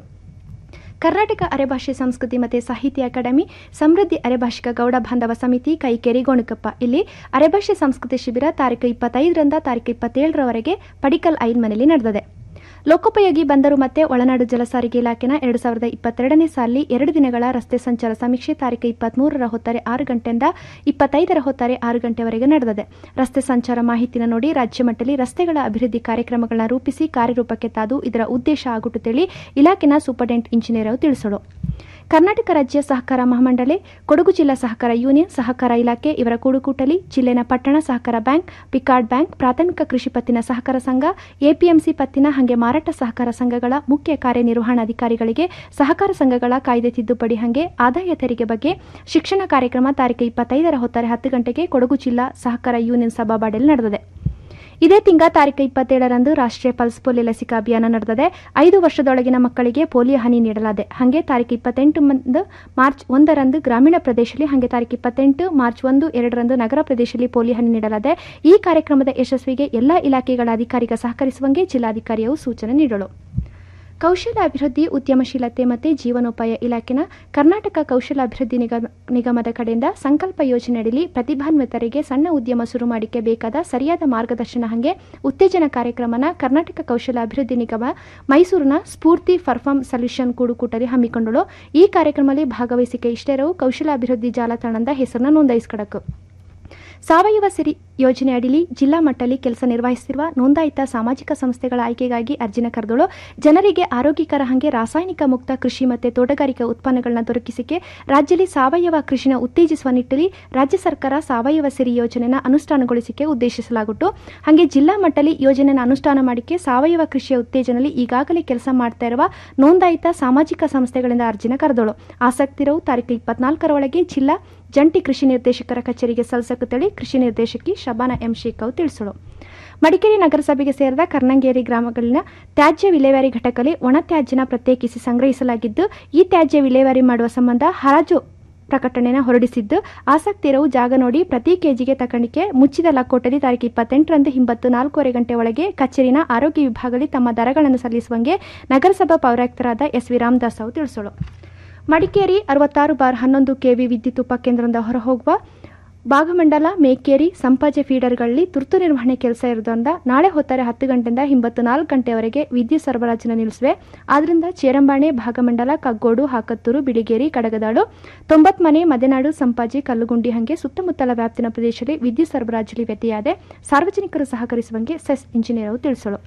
ಕರ್ನಾಟಕ ಅರೆಭಾಷೆ ಸಂಸ್ಕೃತಿ ಮತ್ತು ಸಾಹಿತ್ಯ ಅಕಾಡೆಮಿ ಸಮೃದ್ಧಿ ಅರೆಭಾಷಿಕ ಗೌಡ ಬಾಂಧವ ಸಮಿತಿ ಕೈಕೇರಿ ಗೋಣಕಪ್ಪ ಇಲ್ಲಿ ಅರೆಭಾಷೆ ಸಂಸ್ಕೃತಿ ಶಿಬಿರ ತಾರೀಕು ಇಪ್ಪತ್ತೈದರಿಂದ ತಾರೀಕು ಇಪ್ಪತ್ತೇಳರವರೆಗೆ ಪಡಿಕಲ್ ಐನ್ ಮನೆಯಲ್ಲಿ ನಡೆದಿದೆ ಲೋಕೋಪಯೋಗಿ ಬಂದರು ಮತ್ತೆ ಒಳನಾಡು ಜಲಸಾರಿಗೆ ಇಲಾಖೆನ ಎರಡು ಸಾವಿರದ ಇಪ್ಪತ್ತೆರಡನೇ ಸಾಲಿ ಎರಡು ದಿನಗಳ ರಸ್ತೆ ಸಂಚಾರ ಸಮೀಕ್ಷೆ ತಾರೀಕು ಇಪ್ಪತ್ಮೂರರ ಹೊತ್ತಾರೆ ಆರು ಗಂಟೆಯಿಂದ ಇಪ್ಪತ್ತೈದರ ಹೊತ್ತಾರೆ ಆರು ಗಂಟೆವರೆಗೆ ನಡೆದಿದೆ ರಸ್ತೆ ಸಂಚಾರ ಮಾಹಿತಿನ ನೋಡಿ ರಾಜ್ಯ ಮಟ್ಟದಲ್ಲಿ ರಸ್ತೆಗಳ ಅಭಿವೃದ್ಧಿ ಕಾರ್ಯಕ್ರಮಗಳನ್ನ ರೂಪಿಸಿ ಕಾರ್ಯರೂಪಕ್ಕೆ ತಾದು ಇದರ ಉದ್ದೇಶ ಆಗುಟ್ಟುತ್ತೇಳಿ ಇಲಾಖೆನ ಸೂಪರ್ಡೆಂಟ್ ಇಂಜಿನಿಯರ್ ಅವರು ತಿಳಿಸಲು ಕರ್ನಾಟಕ ರಾಜ್ಯ ಸಹಕಾರ ಮಹಾಮಂಡಳಿ ಕೊಡಗು ಜಿಲ್ಲಾ ಸಹಕಾರ ಯೂನಿಯನ್ ಸಹಕಾರ ಇಲಾಖೆ ಇವರ ಕೂಡುಕೂಟಲಿ ಜಿಲ್ಲೆನ ಪಟ್ಟಣ ಸಹಕಾರ ಬ್ಯಾಂಕ್ ಪಿಕಾರ್ಡ್ ಬ್ಯಾಂಕ್ ಪ್ರಾಥಮಿಕ ಕೃಷಿ ಪತ್ತಿನ ಸಹಕಾರ ಸಂಘ ಎಪಿಎಂಸಿ ಪತ್ತಿನ ಹಾಗೆ ಮಾರಾಟ ಸಹಕಾರ ಸಂಘಗಳ ಮುಖ್ಯ ಕಾರ್ಯನಿರ್ವಹಣಾಧಿಕಾರಿಗಳಿಗೆ ಸಹಕಾರ ಸಂಘಗಳ ಕಾಯ್ದೆ ತಿದ್ದುಪಡಿ ಹಾಗೆ ಆದಾಯ ತೆರಿಗೆ ಬಗ್ಗೆ ಶಿಕ್ಷಣ ಕಾರ್ಯಕ್ರಮ ತಾರೀಕು ಇಪ್ಪತ್ತೈದರ ಹೊತ್ತಾರೆ ಹತ್ತು ಗಂಟೆಗೆ ಕೊಡಗು ಜಿಲ್ಲಾ ಸಹಕಾರ ಯೂನಿಯನ್ ಸಭಾಬಾಡಲ್ಲಿ ನಡೆದಿದೆ ಇದೇ ತಿಂಗ ತಾರೀಕು ಇಪ್ಪತ್ತೇಳರಂದು ರಾಷ್ಟ್ರೀಯ ಪಲ್ಸ್ ಪೋಲಿಯೋ ಲಸಿಕಾ ಅಭಿಯಾನ ನಡೆದಿದೆ ಐದು ವರ್ಷದೊಳಗಿನ ಮಕ್ಕಳಿಗೆ ಪೋಲಿಯೋ ಹನಿ ನೀಡಲಾದೆ ಹಾಗೆ ತಾರೀಕು ಇಪ್ಪತ್ತೆಂಟು ಮಂದು ಮಾರ್ಚ್ ಒಂದರಂದು ಗ್ರಾಮೀಣ ಪ್ರದೇಶದಲ್ಲಿ ಹಾಗೆ ತಾರೀಕು ಇಪ್ಪತ್ತೆಂಟು ಮಾರ್ಚ್ ಒಂದು ಎರಡರಂದು ನಗರ ಪ್ರದೇಶದಲ್ಲಿ ಪೋಲಿಯೋ ಹನಿ ನೀಡಲಾದೆ ಈ ಕಾರ್ಯಕ್ರಮದ ಯಶಸ್ವಿಗೆ ಎಲ್ಲಾ ಇಲಾಖೆಗಳ ಅಧಿಕಾರಿಗ ಸಹಕರಿಸುವಂಗೆ ಜಿಲ್ಲಾಧಿಕಾರಿಯು ಸೂಚನೆ ನೀಡಲು ಕೌಶಲಾಭಿವೃದ್ಧಿ ಉದ್ಯಮಶೀಲತೆ ಮತ್ತು ಜೀವನೋಪಾಯ ಇಲಾಖೆನ ಕರ್ನಾಟಕ ಕೌಶಲಾಭಿವೃದ್ಧಿ ನಿಗಮ ನಿಗಮದ ಕಡೆಯಿಂದ ಸಂಕಲ್ಪ ಯೋಜನೆಯಡಿಯಲ್ಲಿ ಪ್ರತಿಭಾನ್ವಿತರಿಗೆ ಸಣ್ಣ ಉದ್ಯಮ ಶುರು ಮಾಡಿಕೆ ಬೇಕಾದ ಸರಿಯಾದ ಮಾರ್ಗದರ್ಶನ ಹಾಗೆ ಉತ್ತೇಜನ ಕಾರ್ಯಕ್ರಮನ ಕರ್ನಾಟಕ ಕೌಶಲಾಭಿವೃದ್ಧಿ ನಿಗಮ ಮೈಸೂರಿನ ಸ್ಫೂರ್ತಿ ಫರ್ಫಾರ್ಮ್ ಸೊಲ್ಯೂಷನ್ ಕೂಡುಕೂಟಲ್ಲಿ ಹಮ್ಮಿಕೊಂಡಳು ಈ ಕಾರ್ಯಕ್ರಮದಲ್ಲಿ ಭಾಗವಹಿಸಿಕೆ ಇಷ್ಟೇರವು ಕೌಶಲಾಭಿವೃದ್ಧಿ ಜಾಲತಾಣದ ಹೆಸರನ್ನು ನೋಂದಾಯಿಸಿಕೊಡಕು ಸಾವಯವ ಸಿರಿ ಯೋಜನೆ ಅಡಿಲಿ ಜಿಲ್ಲಾ ಮಟ್ಟದಲ್ಲಿ ಕೆಲಸ ನಿರ್ವಹಿಸುತ್ತಿರುವ ನೋಂದಾಯಿತ ಸಾಮಾಜಿಕ ಸಂಸ್ಥೆಗಳ ಆಯ್ಕೆಗಾಗಿ ಅರ್ಜಿನ ಕರೆದಳು ಜನರಿಗೆ ಆರೋಗ್ಯಕರ ಹಾಗೆ ರಾಸಾಯನಿಕ ಮುಕ್ತ ಕೃಷಿ ಮತ್ತು ತೋಟಗಾರಿಕಾ ಉತ್ಪನ್ನಗಳನ್ನ ದೊರಕಿಸಿಕೆ ರಾಜ್ಯದಲ್ಲಿ ಸಾವಯವ ಕೃಷಿನ ಉತ್ತೇಜಿಸುವ ನಿಟ್ಟಿನಲ್ಲಿ ರಾಜ್ಯ ಸರ್ಕಾರ ಸಾವಯವ ಸಿರಿ ಯೋಜನೆನ ಅನುಷ್ಠಾನಗೊಳಿಸಿಕೆ ಉದ್ದೇಶಿಸಲಾಗಿತ್ತು ಹಾಗೆ ಜಿಲ್ಲಾ ಮಟ್ಟದಲ್ಲಿ ಯೋಜನೆಯನ್ನು ಅನುಷ್ಠಾನ ಮಾಡಿಕೆ ಸಾವಯವ ಕೃಷಿಯ ಉತ್ತೇಜನದಲ್ಲಿ ಈಗಾಗಲೇ ಕೆಲಸ ಮಾಡ್ತಾ ಇರುವ ನೋಂದಾಯಿತ ಸಾಮಾಜಿಕ ಸಂಸ್ಥೆಗಳಿಂದ ಅರ್ಜಿನ ಕರೆದಳು ಆಸಕ್ತಿರವು ತಾರೀಕು ಇಪ್ಪತ್ನಾಲ್ಕರ ಒಳಗೆ ಜಿಲ್ಲಾ ಜಂಟಿ ಕೃಷಿ ನಿರ್ದೇಶಕರ ಕಚೇರಿಗೆ ಸಲ್ಲಿಸಕುತ್ತೇಳಿ ಕೃಷಿ ನಿರ್ದೇಶಕಿ ಶಬಾನ ಎಂ ಶೇಖವ್ ತಿಳಿಸಳು ಮಡಿಕೇರಿ ನಗರಸಭೆಗೆ ಸೇರಿದ ಕರ್ಣಂಗೇರಿ ಗ್ರಾಮಗಳಲ್ಲಿನ ತ್ಯಾಜ್ಯ ವಿಲೇವಾರಿ ಘಟಕದಲ್ಲಿ ಒಣ ತ್ಯಾಜ್ಯನ ಪ್ರತ್ಯೇಕಿಸಿ ಸಂಗ್ರಹಿಸಲಾಗಿದ್ದು ಈ ತ್ಯಾಜ್ಯ ವಿಲೇವಾರಿ ಮಾಡುವ ಸಂಬಂಧ ಹರಾಜು ಪ್ರಕಟಣೆನ ಹೊರಡಿಸಿದ್ದು ಆಸಕ್ತಿರವು ಜಾಗ ನೋಡಿ ಪ್ರತಿ ಕೆಜಿಗೆ ತಕಣಿಕೆ ಮುಚ್ಚಿದ ಲಕ್ಕೋಟಲ್ಲಿ ತಾರೀಕು ಇಪ್ಪತ್ತೆಂಟರಂದು ಹಿಂಬತ್ತು ನಾಲ್ಕೂವರೆ ಗಂಟೆ ಒಳಗೆ ಕಚೇರಿನ ಆರೋಗ್ಯ ವಿಭಾಗದಲ್ಲಿ ತಮ್ಮ ದರಗಳನ್ನು ಸಲ್ಲಿಸುವಂಗೆ ನಗರಸಭಾ ಪೌರಾಯುಕ್ತರಾದ ಎಸ್ ವಿ ರಾಮದಾಸ್ ಅವರು ತಿಳಿಸಲು ಮಡಿಕೇರಿ ಅರವತ್ತಾರು ಬಾರ್ ಹನ್ನೊಂದು ಕೆವಿ ವಿದ್ಯುತ್ ಉಪಕೇಂದ್ರದಿಂದ ಹೊರಹೋಗುವ ಭಾಗಮಂಡಲ ಮೇಕೇರಿ ಸಂಪಾಜೆ ಫೀಡರ್ಗಳಲ್ಲಿ ತುರ್ತು ನಿರ್ವಹಣೆ ಕೆಲಸ ಇರೋದ್ರಿಂದ ನಾಳೆ ಹೊತ್ತಾರೆ ಹತ್ತು ಗಂಟೆಯಿಂದ ಹಿಂಬತ್ತು ನಾಲ್ಕು ಗಂಟೆವರೆಗೆ ವಿದ್ಯುತ್ ಸರಬರಾಜನ ನಿಲ್ಲಿಸಿವೆ ಆದ್ದರಿಂದ ಚೇರಂಬಾಣೆ ಭಾಗಮಂಡಲ ಕಗ್ಗೋಡು ಹಾಕತ್ತೂರು ಬಿಳಿಗೇರಿ ಕಡಗದಾಳು ತೊಂಬತ್ಮನೆ ಮದೆನಾಡು ಸಂಪಾಜಿ ಕಲ್ಲುಗುಂಡಿ ಹಂಗೆ ಸುತ್ತಮುತ್ತಲ ವ್ಯಾಪ್ತಿನ ಪ್ರದೇಶದಲ್ಲಿ ವಿದ್ಯುತ್ ಸರಬರಾಜಲ್ಲಿ ವ್ಯತ್ಯಯಾದೆ ಸಾರ್ವಜನಿಕರು ಸಹಕರಿಸುವಂಗೆ ಸೆಸ್ ಇಂಜಿನಿಯರ್ ಅವರು ತಿಳಿಸಲು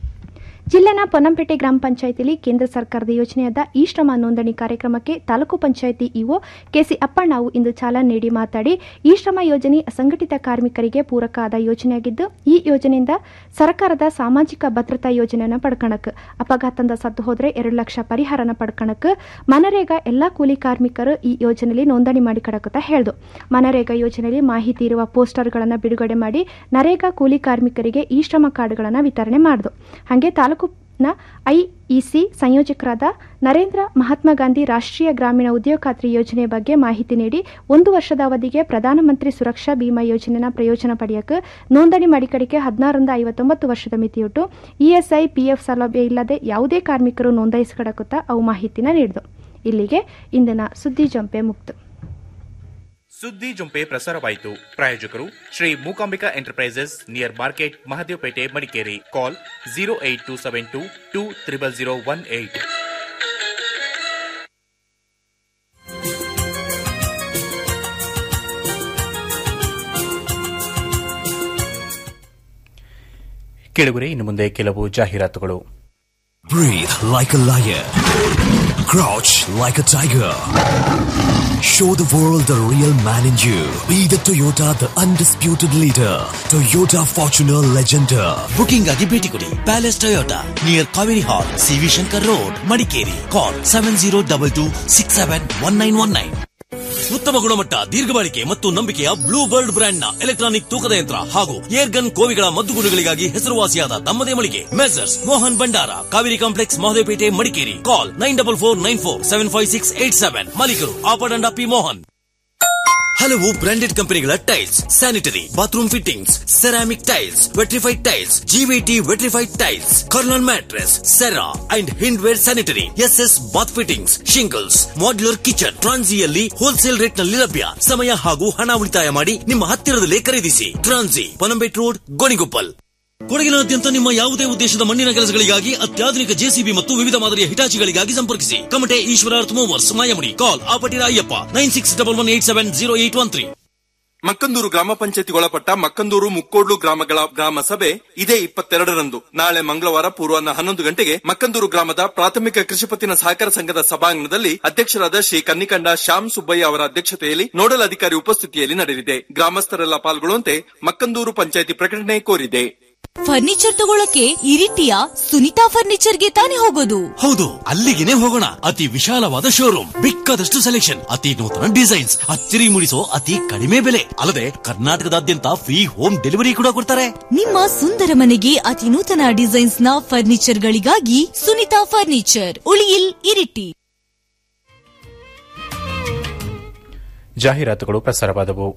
ಜಿಲ್ಲೆನ ಪೊನ್ನಂಪೇಟೆ ಗ್ರಾಮ ಪಂಚಾಯಿತಿಯಲ್ಲಿ ಕೇಂದ್ರ ಸರ್ಕಾರದ ಯೋಜನೆಯಾದ ಈ ಶ್ರಮ ನೋಂದಣಿ ಕಾರ್ಯಕ್ರಮಕ್ಕೆ ತಾಲೂಕು ಪಂಚಾಯಿತಿ ಇಒ ಕೆಸಿ ಅಪ್ಪಣ್ಣಾವು ಇಂದು ಚಾಲನೆ ನೀಡಿ ಮಾತಾಡಿ ಈ ಶ್ರಮ ಯೋಜನೆ ಅಸಂಘಟಿತ ಕಾರ್ಮಿಕರಿಗೆ ಪೂರಕ ಆದ ಯೋಜನೆಯಾಗಿದ್ದು ಈ ಯೋಜನೆಯಿಂದ ಸರ್ಕಾರದ ಸಾಮಾಜಿಕ ಭದ್ರತಾ ಯೋಜನೆಯನ್ನು ಪಡ್ಕಣಕ್ ಅಪಘಾತದಿಂದ ಸತ್ತು ಹೋದ್ರೆ ಎರಡು ಲಕ್ಷ ಪರಿಹಾರನ ಪಡ್ಕಣಕ್ ಮನರೇಗಾ ಎಲ್ಲಾ ಕೂಲಿ ಕಾರ್ಮಿಕರು ಈ ಯೋಜನೆಯಲ್ಲಿ ನೋಂದಣಿ ಮಾಡಿ ಕಡಕುತ್ತಾ ಹೇಳ್ದು ಮನರೇಗಾ ಯೋಜನೆಯಲ್ಲಿ ಮಾಹಿತಿ ಇರುವ ಪೋಸ್ಟರ್ಗಳನ್ನು ಬಿಡುಗಡೆ ಮಾಡಿ ನರೇಗಾ ಕೂಲಿ ಕಾರ್ಮಿಕರಿಗೆ ಈ ಶ್ರಮ ಕಾರ್ಡ್ಗಳನ್ನು ವಿತರಣೆ ಮಾಡಿದು ಹಾಗೆ ತಾಲೂಕು ನ ಐಇಸಿ ಸಂಯೋಜಕರಾದ ನರೇಂದ್ರ ಮಹಾತ್ಮ ಗಾಂಧಿ ರಾಷ್ಟ್ರೀಯ ಗ್ರಾಮೀಣ ಉದ್ಯೋಗ ಖಾತ್ರಿ ಯೋಜನೆ ಬಗ್ಗೆ ಮಾಹಿತಿ ನೀಡಿ ಒಂದು ವರ್ಷದ ಅವಧಿಗೆ ಪ್ರಧಾನಮಂತ್ರಿ ಸುರಕ್ಷಾ ಬಿಮಾ ಯೋಜನೆನ ಪ್ರಯೋಜನ ಪಡೆಯಕ್ಕೆ ನೋಂದಣಿ ಮಾಡಿಕಡಿಕೆ ಹದಿನಾರರಿಂದ ಐವತ್ತೊಂಬತ್ತು ವರ್ಷದ ಮಿತಿಯುಟ್ಟು ಇಎಸ್ಐ ಪಿಎಫ್ ಸೌಲಭ್ಯ ಇಲ್ಲದೆ ಯಾವುದೇ ಕಾರ್ಮಿಕರು ನೋಂದಾಯಿಸಿಕೊಡಕುತ್ತಾ ಅವು ಮಾಹಿತಿನ ನೀಡಿದು ಇಲ್ಲಿಗೆ ಇಂದಿನ ಸುದ್ದಿ ಜಂಪೆ ಮುಕ್ತು ಸುದ್ದಿ ಜುಂಪೆ ಪ್ರಸಾರವಾಯಿತು ಪ್ರಾಯೋಜಕರು Shri Mookambika enterprises near market Mahadevapete Madikeri call zero eight two seven two two triple zero one eight ಕೆಳಗುರೆ ಇನ್ನು ಮುಂದೆ ಕೆಲವು ಜಾಹೀರಾತುಗಳು Breathe like a lion. Crouch like a tiger. Show the world the real man in you. Be the Toyota, the undisputed leader. Toyota Fortuner Legender. Booking ಆಗಿ ಭೇಟಿ ಕೊಡಿ palace Toyota near Kaveri hall CV Shankar road Madikeri call seven zero double two six seven one nine one nine ಉತ್ತಮ ಗುಣಮಟ್ಟ ದೀರ್ಘ ಬಾಳಿಕೆ ಮತ್ತು ನಂಬಿಕೆಯ blue bird brand ನ ಎಲೆಕ್ಟ್ರಾನಿಕ್ ತೂಕದ ಯಂತ್ರ ಹಾಗೂ ಏರ್ ಗನ್ ಕೋವಿಗಳ ಮದ್ದುಗುಣಗಳಿಗಾಗಿ ಹೆಸರುವಾಸಿಯಾದ ತಮ್ಮದೇ ಮಳಿಗೆ messrs Mohan Bhandara Kaveri complex Mahadevapete Madikeri call nine double four nine four seven five six eight seven ಮಾಲೀಕರು ಆಪಡಂಡ ಪಿ ಮೋಹನ್ ಹಲವು ಬ್ರಾಂಡೆಡ್ ಕಂಪನಿಗಳ tiles sanitary bathroom fittings ceramic tiles vitrified tiles GVT vitrified tiles Kurlon mattress Cera and Hindware sanitary S S bath fittings shingles modular kitchen ಟ್ರಾನ್ಸಿಯಲ್ಲಿ wholesale rate ನಲ್ಲಿ ಲಭ್ಯ ಸಮಯ ಹಾಗೂ ಹಣ ಉಳಿತಾಯ ಮಾಡಿ ನಿಮ್ಮ ಹತ್ತಿರದಲ್ಲೇ ಖರೀದಿಸಿ ಟ್ರಾನ್ಸಿ ಪನಂಬೆಟ್ ರೋಡ್ ಗೋಣಿಗೊಪ್ಪಲ್ ಕೊಡಗಿನಾದ್ಯಂತ ನಿಮ್ಮ ಯಾವುದೇ ಉದ್ದೇಶದ ಮಣ್ಣಿನ ಕೆಲಸಗಳಿಗಾಗಿ ಅತ್ಯಾಧುನಿಕ ಜೆಸಿಬಿ ಮತ್ತು ವಿವಿಧ ಮಾದರಿಯ ಹಿಟಾಚಿಗಳಿಗಾಗಿ ಸಂಪರ್ಕಿಸಿ ಕಮಟೆ Eshwara earth movers Mayamudi call Apatira Ayyappa nine six double one eight seven zero eight one three Makkandur ಗ್ರಾಮ ಪಂಚಾಯತಿಗೆ ಒಳಪಟ್ಟ ಮಕ್ಕಂದೂರು ಮುಕ್ಕೋಡ್ಲು ಗ್ರಾಮಗಳ ಗ್ರಾಮ ಸಭೆ ಇದೇ ಇಪ್ಪತ್ತೆರಡರಂದು ನಾಳೆ ಮಂಗಳವಾರ ಪೂರ್ವಾಹ್ನ ಹನ್ನೊಂದು ಗಂಟೆಗೆ ಮಕ್ಕಂದೂರು ಗ್ರಾಮದ ಪ್ರಾಥಮಿಕ ಕೃಷಿಪತ್ತಿನ ಸಹಕಾರ ಸಂಘದ ಸಭಾಂಗಣದಲ್ಲಿ ಅಧ್ಯಕ್ಷರಾದ ಶ್ರೀ ಕನ್ನಿಕಂಡ ಶ್ಯಾಮ್ ಸುಬ್ಬಯ್ಯ ಅವರ ಅಧ್ಯಕ್ಷತೆಯಲ್ಲಿ ನೋಡಲ್ ಅಧಿಕಾರಿ ಉಪಸ್ಥಿತಿಯಲ್ಲಿ ನಡೆದಿದೆ ಗ್ರಾಮಸ್ಥರೆಲ್ಲ ಪಾಲ್ಗೊಳ್ಳುವಂತೆ ಮಕ್ಕಂದೂರು ಪಂಚಾಯತಿ ಪ್ರಕಟಣೆ ಕೋರಿದೆ ಫರ್ನಿಚರ್ ತಗೊಳಕ್ಕೆ ಇರಿಟಿಯ ಸುನಿತಾ ಫರ್ನಿಚರ್ಗೆ ತಾನೇ ಹೋಗೋದು ಹೌದು ಅಲ್ಲಿಗೆನೆ ಹೋಗೋಣ ಅತಿ ವಿಶಾಲವಾದ ಶೋರೂಮ್ ಬೇಕಾದಷ್ಟು ಸೆಲೆಕ್ಷನ್ ಅತಿ ನೂತನ ಡಿಸೈನ್ಸ್ ಅಚ್ಚರಿ ಮೂಡಿಸೋ ಅತಿ ಕಡಿಮೆ ಬೆಲೆ ಅಲ್ಲದೆ ಕರ್ನಾಟಕದಾದ್ಯಂತ ಫ್ರೀ ಹೋಮ್ ಡೆಲಿವರಿ ಕೂಡ ಕೊಡ್ತಾರೆ ನಿಮ್ಮ ಸುಂದರ ಮನೆಗೆ ಅತಿ ನೂತನ ಡಿಸೈನ್ಸ್ ನ ಫರ್ನಿಚರ್ ಗಳಿಗಾಗಿ ಸುನಿತಾ ಫರ್ನಿಚರ್ ಉಳಿಯಿಲ್ ಇರಿಟಿ ಜಾಹೀರಾತುಗಳು ಪ್ರಸಾರವಾದವು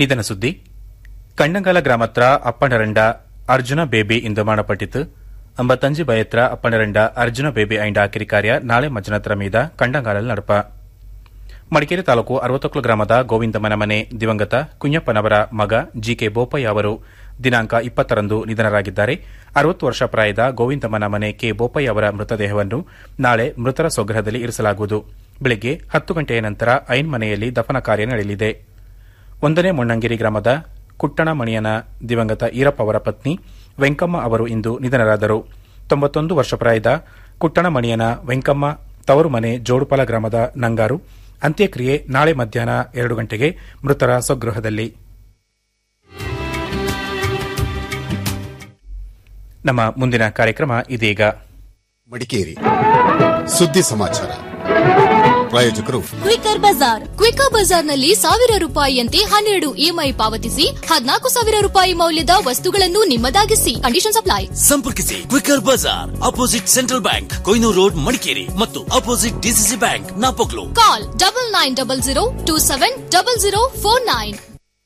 ನಿಧನ ಸುದ್ದಿ ಕಣ್ಣಂಗಾಲ ಗ್ರಾಮತ್ರ ಅಪ್ಪಣರಂಡ ಅರ್ಜುನ ಬೇಬಿ ಇಂದು ಮರಣಪಟ್ಟಿತು ಅಂಬತ್ತಂಜು ಬಯತ್ರ ಅಪ್ಪಣರಂಡ ಅರ್ಜುನ ಬೇಬಿ ಐಂಡ ಆಕಿರಿ ಕಾರ್ಯ ನಾಳೆ ಮಜ್ಜನತ್ರ ಮೀದ ಕಂಡಂಗಾಲಲ್ ನಡಪ ಮಡಿಕೇರಿ ತಾಲೂಕು ಅರವತ್ತೊಕ್ಲು ಗ್ರಾಮದ ಗೋವಿಂದಮ್ಮನ ಮನೆ ದಿವಂಗತ ಕುഞ്ഞಪ್ಪನವರ ಮಗ ಜಿಕೆ ಬೋಪಯ್ಯ ಅವರು ದಿನಾಂಕ ಇಪ್ಪತ್ತರಂದು ನಿಧನರಾಗಿದ್ದಾರೆ ಅರವತ್ತು ವರ್ಷ ಪ್ರಾಯದ ಗೋವಿಂದಮ್ಮನ ಮನೆ ಕೆ ಬೋಪಯ್ಯ ಅವರ ಮೃತದೇಹವನ್ನು ನಾಳೆ ಮೃತರ ಸ್ವಗೃಹದಲ್ಲಿ ಇರಿಸಲಾಗುವುದು ಬೆಳಗ್ಗೆ ಹತ್ತು ಗಂಟೆಯ ನಂತರ ಐನ್ ಮನೆಯಲ್ಲಿ ದಫನ ಕಾರ್ಯ ನಡೆಯಲಿದೆ ಒಂದನೇ ಮೊಣ್ಣಂಗಿರಿ ಗ್ರಾಮದ ಕುಟ್ಟಣ ಮಣಿಯನ ದಿವಂಗತ ಈರಪ್ಪ ಅವರ ಪತ್ನಿ ವೆಂಕಮ್ಮ ಅವರು ಇಂದು ನಿಧನರಾದರು ತೊಂಬತ್ತೊಂದು ವರ್ಷ ಪ್ರಾಯದ ಕುಟ್ಟಣ ಮಣಿಯನ ವೆಂಕಮ್ಮ ತವರು ಮನೆ ಜೋಡುಪಾಲ ಗ್ರಾಮದ ನಂಗಾರು ಅಂತ್ಯಕ್ರಿಯೆ ನಾಳೆ ಮಧ್ಯಾಹ್ನ ಎರಡು ಗಂಟೆಗೆ ಮೃತರ ಸ್ವಗೃಹದಲ್ಲಿ ನಮ್ಮ ಮುಂದಿನ ಕಾರ್ಯಕ್ರಮ ಇದೀಗ ಮಡಿಕೇರಿ ಸುದ್ದಿ ಸಮಾಚಾರ ಪ್ರಾಯೋಜಕರು ಕ್ವಿಕರ್ ಬಜಾರ್ ಕ್ವಿಕರ್ ಬಜಾರ್ನಲ್ಲಿ ಸಾವಿರ ರೂಪಾಯಿಯಂತೆ ಹನ್ನೆರಡು ಇಎಂಐ ಪಾವತಿಸಿ ಹದಿನಾಲ್ಕು ಸಾವಿರ ರೂಪಾಯಿ ಮೌಲ್ಯದ ವಸ್ತುಗಳನ್ನು ನಿಮ್ಮದಾಗಿಸಿ ಕಂಡೀಷನ್ ಅಪ್ಲೈ ಸಂಪರ್ಕಿಸಿ ಕ್ವಿಕರ್ ಬಜಾರ್ opposite central bank Koynur road Madikeri ಮತ್ತು opposite DCC bank Napoklu call double nine double zero two seven double zero four nine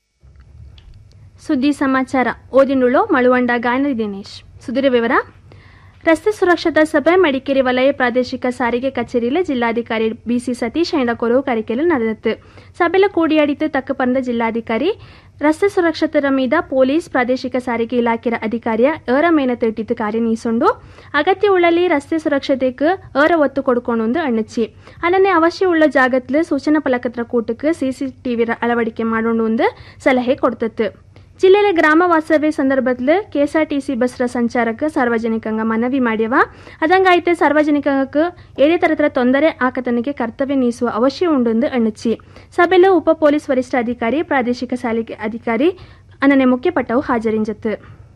ಸುದ್ದಿ ಸಮಾಚಾರ ಓದಿನುಳು ಮಳುವಂಡ ಗಾಯನ ದಿನೇಶ್ ಸುದೀರ ವಿವರ ರಸ್ತೆ ಸುರಕ್ಷತಾ ಸಭೆ ಮಡಿಕೇರಿ ವಲಯ ಪ್ರಾದೇಶಿಕ ಸಾರಿಗೆ ಕಚೇರಿயில் ಜಿಲ್ಲಾಧಿಕಾರಿ ಬಿಸಿ ಸತೀಶ್ கொரவு கரைக்கலில் நடந்தது சபையில் கூடியடித்து தக்கு பறந்த ಜಿಲ್ಲಾಧಿಕಾರಿ ರಸ್ತೆ ಸುರಕ್ಷತರ ಮೀದ ಪೊಲೀಸ್ ಪ್ರಾದೇಶಿಕ ಸಾರಿಗೆ ಇಲಾಖೆಯ ಅಧಿಕಾರಿಯ ಏರ ಮೇನತ ಇಟ್ಟಿದ್ದು ಕಾರ್ಯನೀಸೊಂಡು ಅಗತ್ಯ ಉಳ್ಳಲ್ಲಿ ರಸ್ತೆ ಸುರಕ್ಷತೆಗೆ ಏರ ಒತ್ತು ಕೊಡ್ಕೊಂಡು ಅಣ್ಣಚ್ಚಿ ಅಲ್ಲನೆ ಅವಶ್ಯ ಉಳ್ಳ ಜಾಗத்தில் ಸೂಚನಾ ಫಲಕತ್ರ ಕೂಟಕ್ಕೆ ಸಿಸಿಟಿವಿ ಅಳವಡಿಕೆ ಮಾಡೋಣ ಸಲಹೆ ಕೊಡ್ತತ್ತು ಜಿಲ್ಲೆಯ ಗ್ರಾಮ ವಾಸ್ತವ್ಯ ಸಂದರ್ಭದಲ್ಲಿ ಕೆಎಸ್ಆರ್ಟಿಸಿ ಬಸ್ರ ಸಂಚಾರಕ್ಕೆ ಸಾರ್ವಜನಿಕಂಗ ಮನವಿ ಮಾಡ್ಯವ ಅದಂಗಾಯ್ತೆ ಸಾರ್ವಜನಿಕಕ್ಕೆ ಏದೇ ತರತರ ತೊಂದರೆ ಆಕತನಿಗೆ ಕರ್ತವ್ಯ ನೀಸುವ ಅವಶ್ಯ ಉಂಡು ಅಣ್ಣಚ್ಚಿ ಸಭೆಯಲ್ಲಿ ಉಪ ಪೊಲೀಸ್ ವರಿಷ್ಠ ಅಧಿಕಾರಿ ಪ್ರಾದೇಶಿಕ ಸಾರಿಗೆ ಅಧಿಕಾರಿ ಅನ್ನನೆ ಮುಖ್ಯಪಟ್ಟವು ಹಾಜರಿಂಜತ್ತು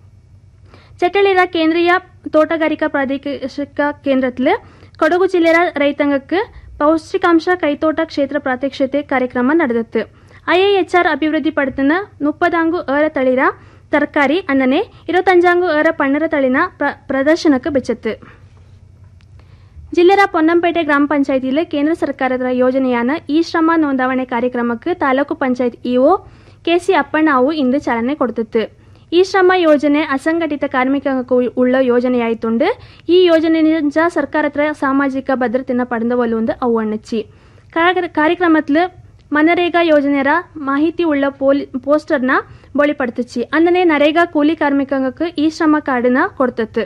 ಚಟ್ಟಳಿರ ಕೇಂದ್ರೀಯ ತೋಟಗಾರಿಕಾ ಪ್ರಾದೇಶಿಕ ಕೇಂದ್ರದಲ್ಲಿ ಕೊಡಗು ಜಿಲ್ಲೆಯ ರೈತಾಂಗಕ್ಕೆ ಪೌಷ್ಟಿಕಾಂಶ ಕೈತೋಟ ಕ್ಷೇತ್ರ ಪ್ರಾತ್ಯಕ್ಷತೆ ಕಾರ್ಯಕ್ರಮ ನಡೆದತ್ತು ಐಐಎಚ್ಆರ್ ಅಭಿವೃದ್ಧಿ ಪಡುತ್ತಿನ ಮುಪ್ಪದಾಂಗು ಏರ ತಳಿರ ತರಕಾರಿ ಅನ್ನನೆ ಇರುವತ್ತಂಜಾಂಗು ಏರ ಪಣ್ಣರ ತಳಿನ ಪ್ರ- ಪ್ರದರ್ಶನಕ್ಕೆ ಬೆಚ್ಚತ್ತು ಜಿಲ್ಲೆಯ ಪೊನ್ನಂಪೇಟೆ ಗ್ರಾಮ ಪಂಚಾಯಿತಿಯಲ್ಲಿ ಕೇಂದ್ರ ಸರ್ಕಾರದ ಯೋಜನೆಯಾನ ಇ ಶ್ರಮ ನೋಂದಾವಣೆ ಕಾರ್ಯಕ್ರಮಕ್ಕೆ ತಾಲೂಕು ಪಂಚಾಯತ್ ಇಒ ಕೆಸಿ ಅಪ್ಪಣ್ಣಾವು ಇಂದು ಚಾಲನೆ ಕೊಡ್ತಿತ್ತು ಈ ಶ್ರಮ ಯೋಜನೆ ಅಸಂಘಟಿತ ಕಾರ್ಮಿಕಕ್ಕೆ ಉಳ್ಳ ಯೋಜನೆಯಾಯಿತುಂಡು ಈ ಯೋಜನೆಯಿಂದ ಸರ್ಕಾರತ್ರ ಸಾಮಾಜಿಕ ಭದ್ರತೆಯನ್ನು ಪಡೆದವಲು ಒಂದು ಅವು ಅಣ್ಣಚ್ಚಿ ಕಾರ್ಯಕ್ರಮத்தில் ಮನರೇಗಾ ಯೋಜನೆಯ ಮಾಹಿತಿ ಉಳ್ಳ ಪೋಲಿ ಪೋಸ್ಟರ್ನ ಬೊಳಿಪಡ್ತಿಚ್ಚಿ ಅಂದನೆ ನರೇಗಾ ಕೂಲಿ ಕಾರ್ಮಿಕಂಗಕ್ಕೆ ಈ ಶ್ರಮ ಕಾರ್ಡ್ನ ಕೊಡ್ತತ್ತು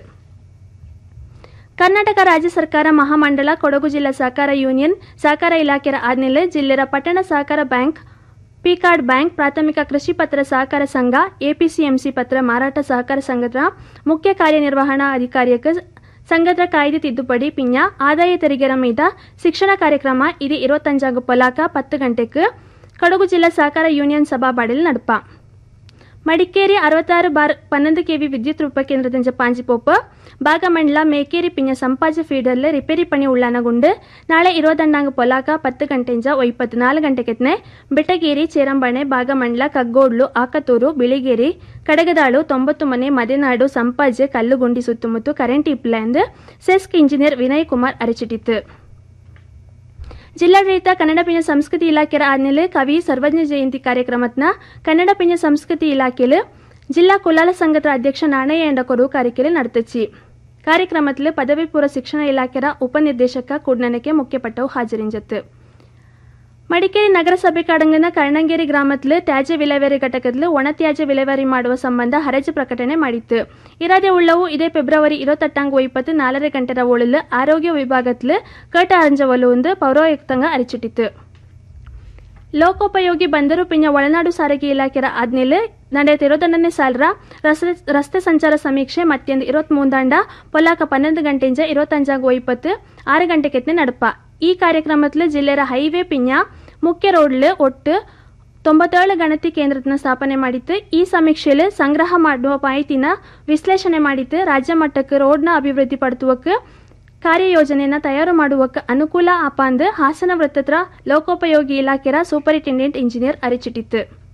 ಕರ್ನಾಟಕ ರಾಜ್ಯ ಸರ್ಕಾರ ಮಹಾಮಂಡಲ ಕೊಡಗು ಜಿಲ್ಲಾ ಸಹಕಾರ ಯೂನಿಯನ್ ಸಹಕಾರ ಇಲಾಖೆಯ ಆದ್ಮೇಲೆ ಜಿಲ್ಲೆಯ ಪಟ್ಟಣ ಸಹಕಾರ ಬ್ಯಾಂಕ್ ಪಿಕಾರ್ಡ್ ಬ್ಯಾಂಕ್ ಪ್ರಾಥಮಿಕ ಕೃಷಿ ಪತ್ರ ಸಹಕಾರ ಸಂಘ ಎಪಿಸಿಎಂಸಿ ಪತ್ರ ಮಾರಾಟ ಸಹಕಾರ ಸಂಘದ ಮುಖ್ಯ ಕಾರ್ಯನಿರ್ವಹಣಾ ಅಧಿಕಾರಿಯಕ್ಕೆ ಸಂಘದ ಕಾಯ್ದೆ ತಿದ್ದುಪಡಿ ಪಿಂಜ ಆದಾಯ ತೆರಿಗೆರ ಮೀದ ಶಿಕ್ಷಣ ಕಾರ್ಯಕ್ರಮ ಇದು ಇರುವತ್ತಂಜಾಂಗು ಪೊಲಾಕ ಪತ್ತು ಗಂಟೆಗೆ ಕೊಡಗು ಜಿಲ್ಲಾ ಸಹಕಾರ ಯೂನಿಯನ್ ಸಭಾಬಾಡಿಲ್ ನಡಪ ಮಡಿಕೇರಿ ಅರವತ್ತಾರು ಬಾರ್ ಪನ್ನೊಂದು ಕೆವಿ ವಿದ್ಯುತ್ ರೂಪ ಕೇಂದ್ರದಿಂದ ಪಾಂಜಿಪೋಪ ಭಾಗಮಂಡಲ ಮೇಕೇರಿ ಪಿಂಜ ಸಂಪಾಜ ಫೀಡರ್ಲೆ ರಿಪೇರಿ ಪಣಿ ಉಳ್ಳಾನಗುಂಡು ನಾಳೆ ಇರೋದಂಡಾಂಗ ಪೊಲಾಕ ಪತ್ತು ಗಂಟೆಂಜ ಇಪ್ಪತ್ನಾಲ್ಕು ಗಂಟೆಗೆತ್ನೆ ಬೆಟಗೇರಿ ಚೇರಂಬಾಣೆ ಭಾಗಮಂಡಲ ಕಗ್ಗೋಡ್ಲು ಆಕತೂರು ಬಿಳಿಗೇರಿ ಕಡಗದಾಳು ತೊಂಬತ್ತು ಮನೆ ಮದೆನಾಡು ಸಂಪಾಜೆ ಕಲ್ಲುಗುಂಡಿ ಸುತ್ತಮುತ್ತ ಕರೆಂಟ್ ಇಪ್ಲ ಎಂದು ಸೆಸ್ಕ್ ಇಂಜಿನಿಯರ್ ವಿನಯ್ ಕುಮಾರ್ ಅರಚಿಟ್ಟಿತು ಜಿಲ್ಲಾಡಳಿತ ಕನ್ನಡ ಪಿಂಜ ಸಂಸ್ಕೃತಿ ಇಲಾಖೆಯ ಆದ್ಮೇಲೆ ಕವಿ ಸರ್ವಜ್ಞ ಜಯಂತಿ ಕಾರ್ಯಕ್ರಮತ್ನ ಕನ್ನಡ ಪಿಂಜ ಸಂಸ್ಕೃತಿ ಇಲಾಖೆಲು ಜಿಲ್ಲಾ ಕುಲಾಲ ಸಂಘದ ಅಧ್ಯಕ್ಷ ನಾಣಯ್ಯ ಎಂಡಕೊರು ಕಾರ್ಯಕ್ರಮ ನಡೆತಚ್ಚಿ ಕಾರ್ಯಕ್ರಮத்தில் ಪದವಿ ಪೂರ್ವ ಶಿಕ್ಷಣ ಇಲಾಖೆಯ ಉಪನಿರ್ದೇಶಕ ಕುಡ್ನನಕ್ಕೆ ಮುಖ್ಯಪಟ್ಟವು ಹಾಜರಿಂಜತ್ತು ಮಡಿಕೇರಿ ನಗರಸಭೆ ಕಡಂಗನ ಕರ್ಣಂಗೇರಿ ಗ್ರಾಮದಲ್ಲಿ ತ್ಯಾಜ್ಯ ವಿಲೇವಾರಿ ಘಟಕದಲ್ಲಿ ಒಣ ತ್ಯಾಜ್ಯ ವಿಲೇವಾರಿ ಮಾಡುವ ಸಂಬಂಧ ಹರಜು ಪ್ರಕಟಣೆ ಮಾಡಿತ್ತು ಇರಾದೆ ಉಳ್ಳವು ಇದೇ ಫೆಬ್ರವರಿ ഇരുപത്തെട്ടാം ಇಪ್ಪತ್ತು ನಾಲ್ಕര ಗಂಟೆರ ಒಳಲು ಆರೋಗ್ಯ ವಿಭಾಗത്തിൽ ಕೇಟ ಅರಂಜವಲು ಒಂದು ಪೌರಾಯುಕ್ತಂಗ ಅರಿಚಿಟ್ಟಿತ್ತು ಲೋಕೋಪಯೋಗಿ ಬಂದರು ಪಿಂಜ ಒಳನಾಡು ಸಾರಿಗೆ ಇಲಾಖೆಯ ಆದ್ಮೇಲೆ ನಡೆಯುತ್ತಿರೋದೊಂದನೇ ಸಾಲರ ರಸ್ತೆ ರಸ್ತೆ ಸಂಚಾರ ಸಮೀಕ್ಷೆ ಮತ್ತೊಂದು ಇರುವತ್ ಮೂಂದಾಂಡ ಪೊಲಾಕ ಪನ್ನೊಂದು ಗಂಟೆಂಜ ಇರುವತ್ತಂಜಾಗ ಇಪ್ಪತ್ತು ಆರು ಗಂಟೆಗೆತ್ನೆ ನಡಪ ಈ ಕಾರ್ಯಕ್ರಮத்தில் ಜಿಲ್ಲೆಯ ಹೈವೇ ಪಿಂಜ ಮುಖ್ಯ ರೋಡ್ಲು ಒಟ್ಟು ತೊಂಬತ್ತೇಳು ಗಣತಿ ಕೇಂದ್ರದನ್ನ ಸ್ಥಾಪನೆ ಮಾಡಿತ್ತು ಈ ಸಮೀಕ್ಷೆಯಲ್ಲಿ ಸಂಗ್ರಹ ಮಾಡುವ ಮಾಹಿತಿನ ವಿಶ್ಲೇಷಣೆ ಮಾಡಿತ್ತು ರಾಜ್ಯ ಮಟ್ಟಕ್ಕೆ ರೋಡ್ನ ಅಭಿವೃದ್ಧಿ ಪಡಿಸುವಕ್ಕೆ ಕಾರ್ಯಯೋಜನೆಯನ್ನ ತಯಾರು ಮಾಡುವಕ್ಕೆ ಅನುಕೂಲ ಆಪ ಅಂದು ಹಾಸನ ವೃತ್ತತ್ರ ಲೋಕೋಪಯೋಗಿ ಇಲಾಖೆಯ ಸೂಪರಿಂಟೆಂಡೆಂಟ್ ಇಂಜಿನಿಯರ್ ಅರಿಚಿಟ್ಟಿತ್ತು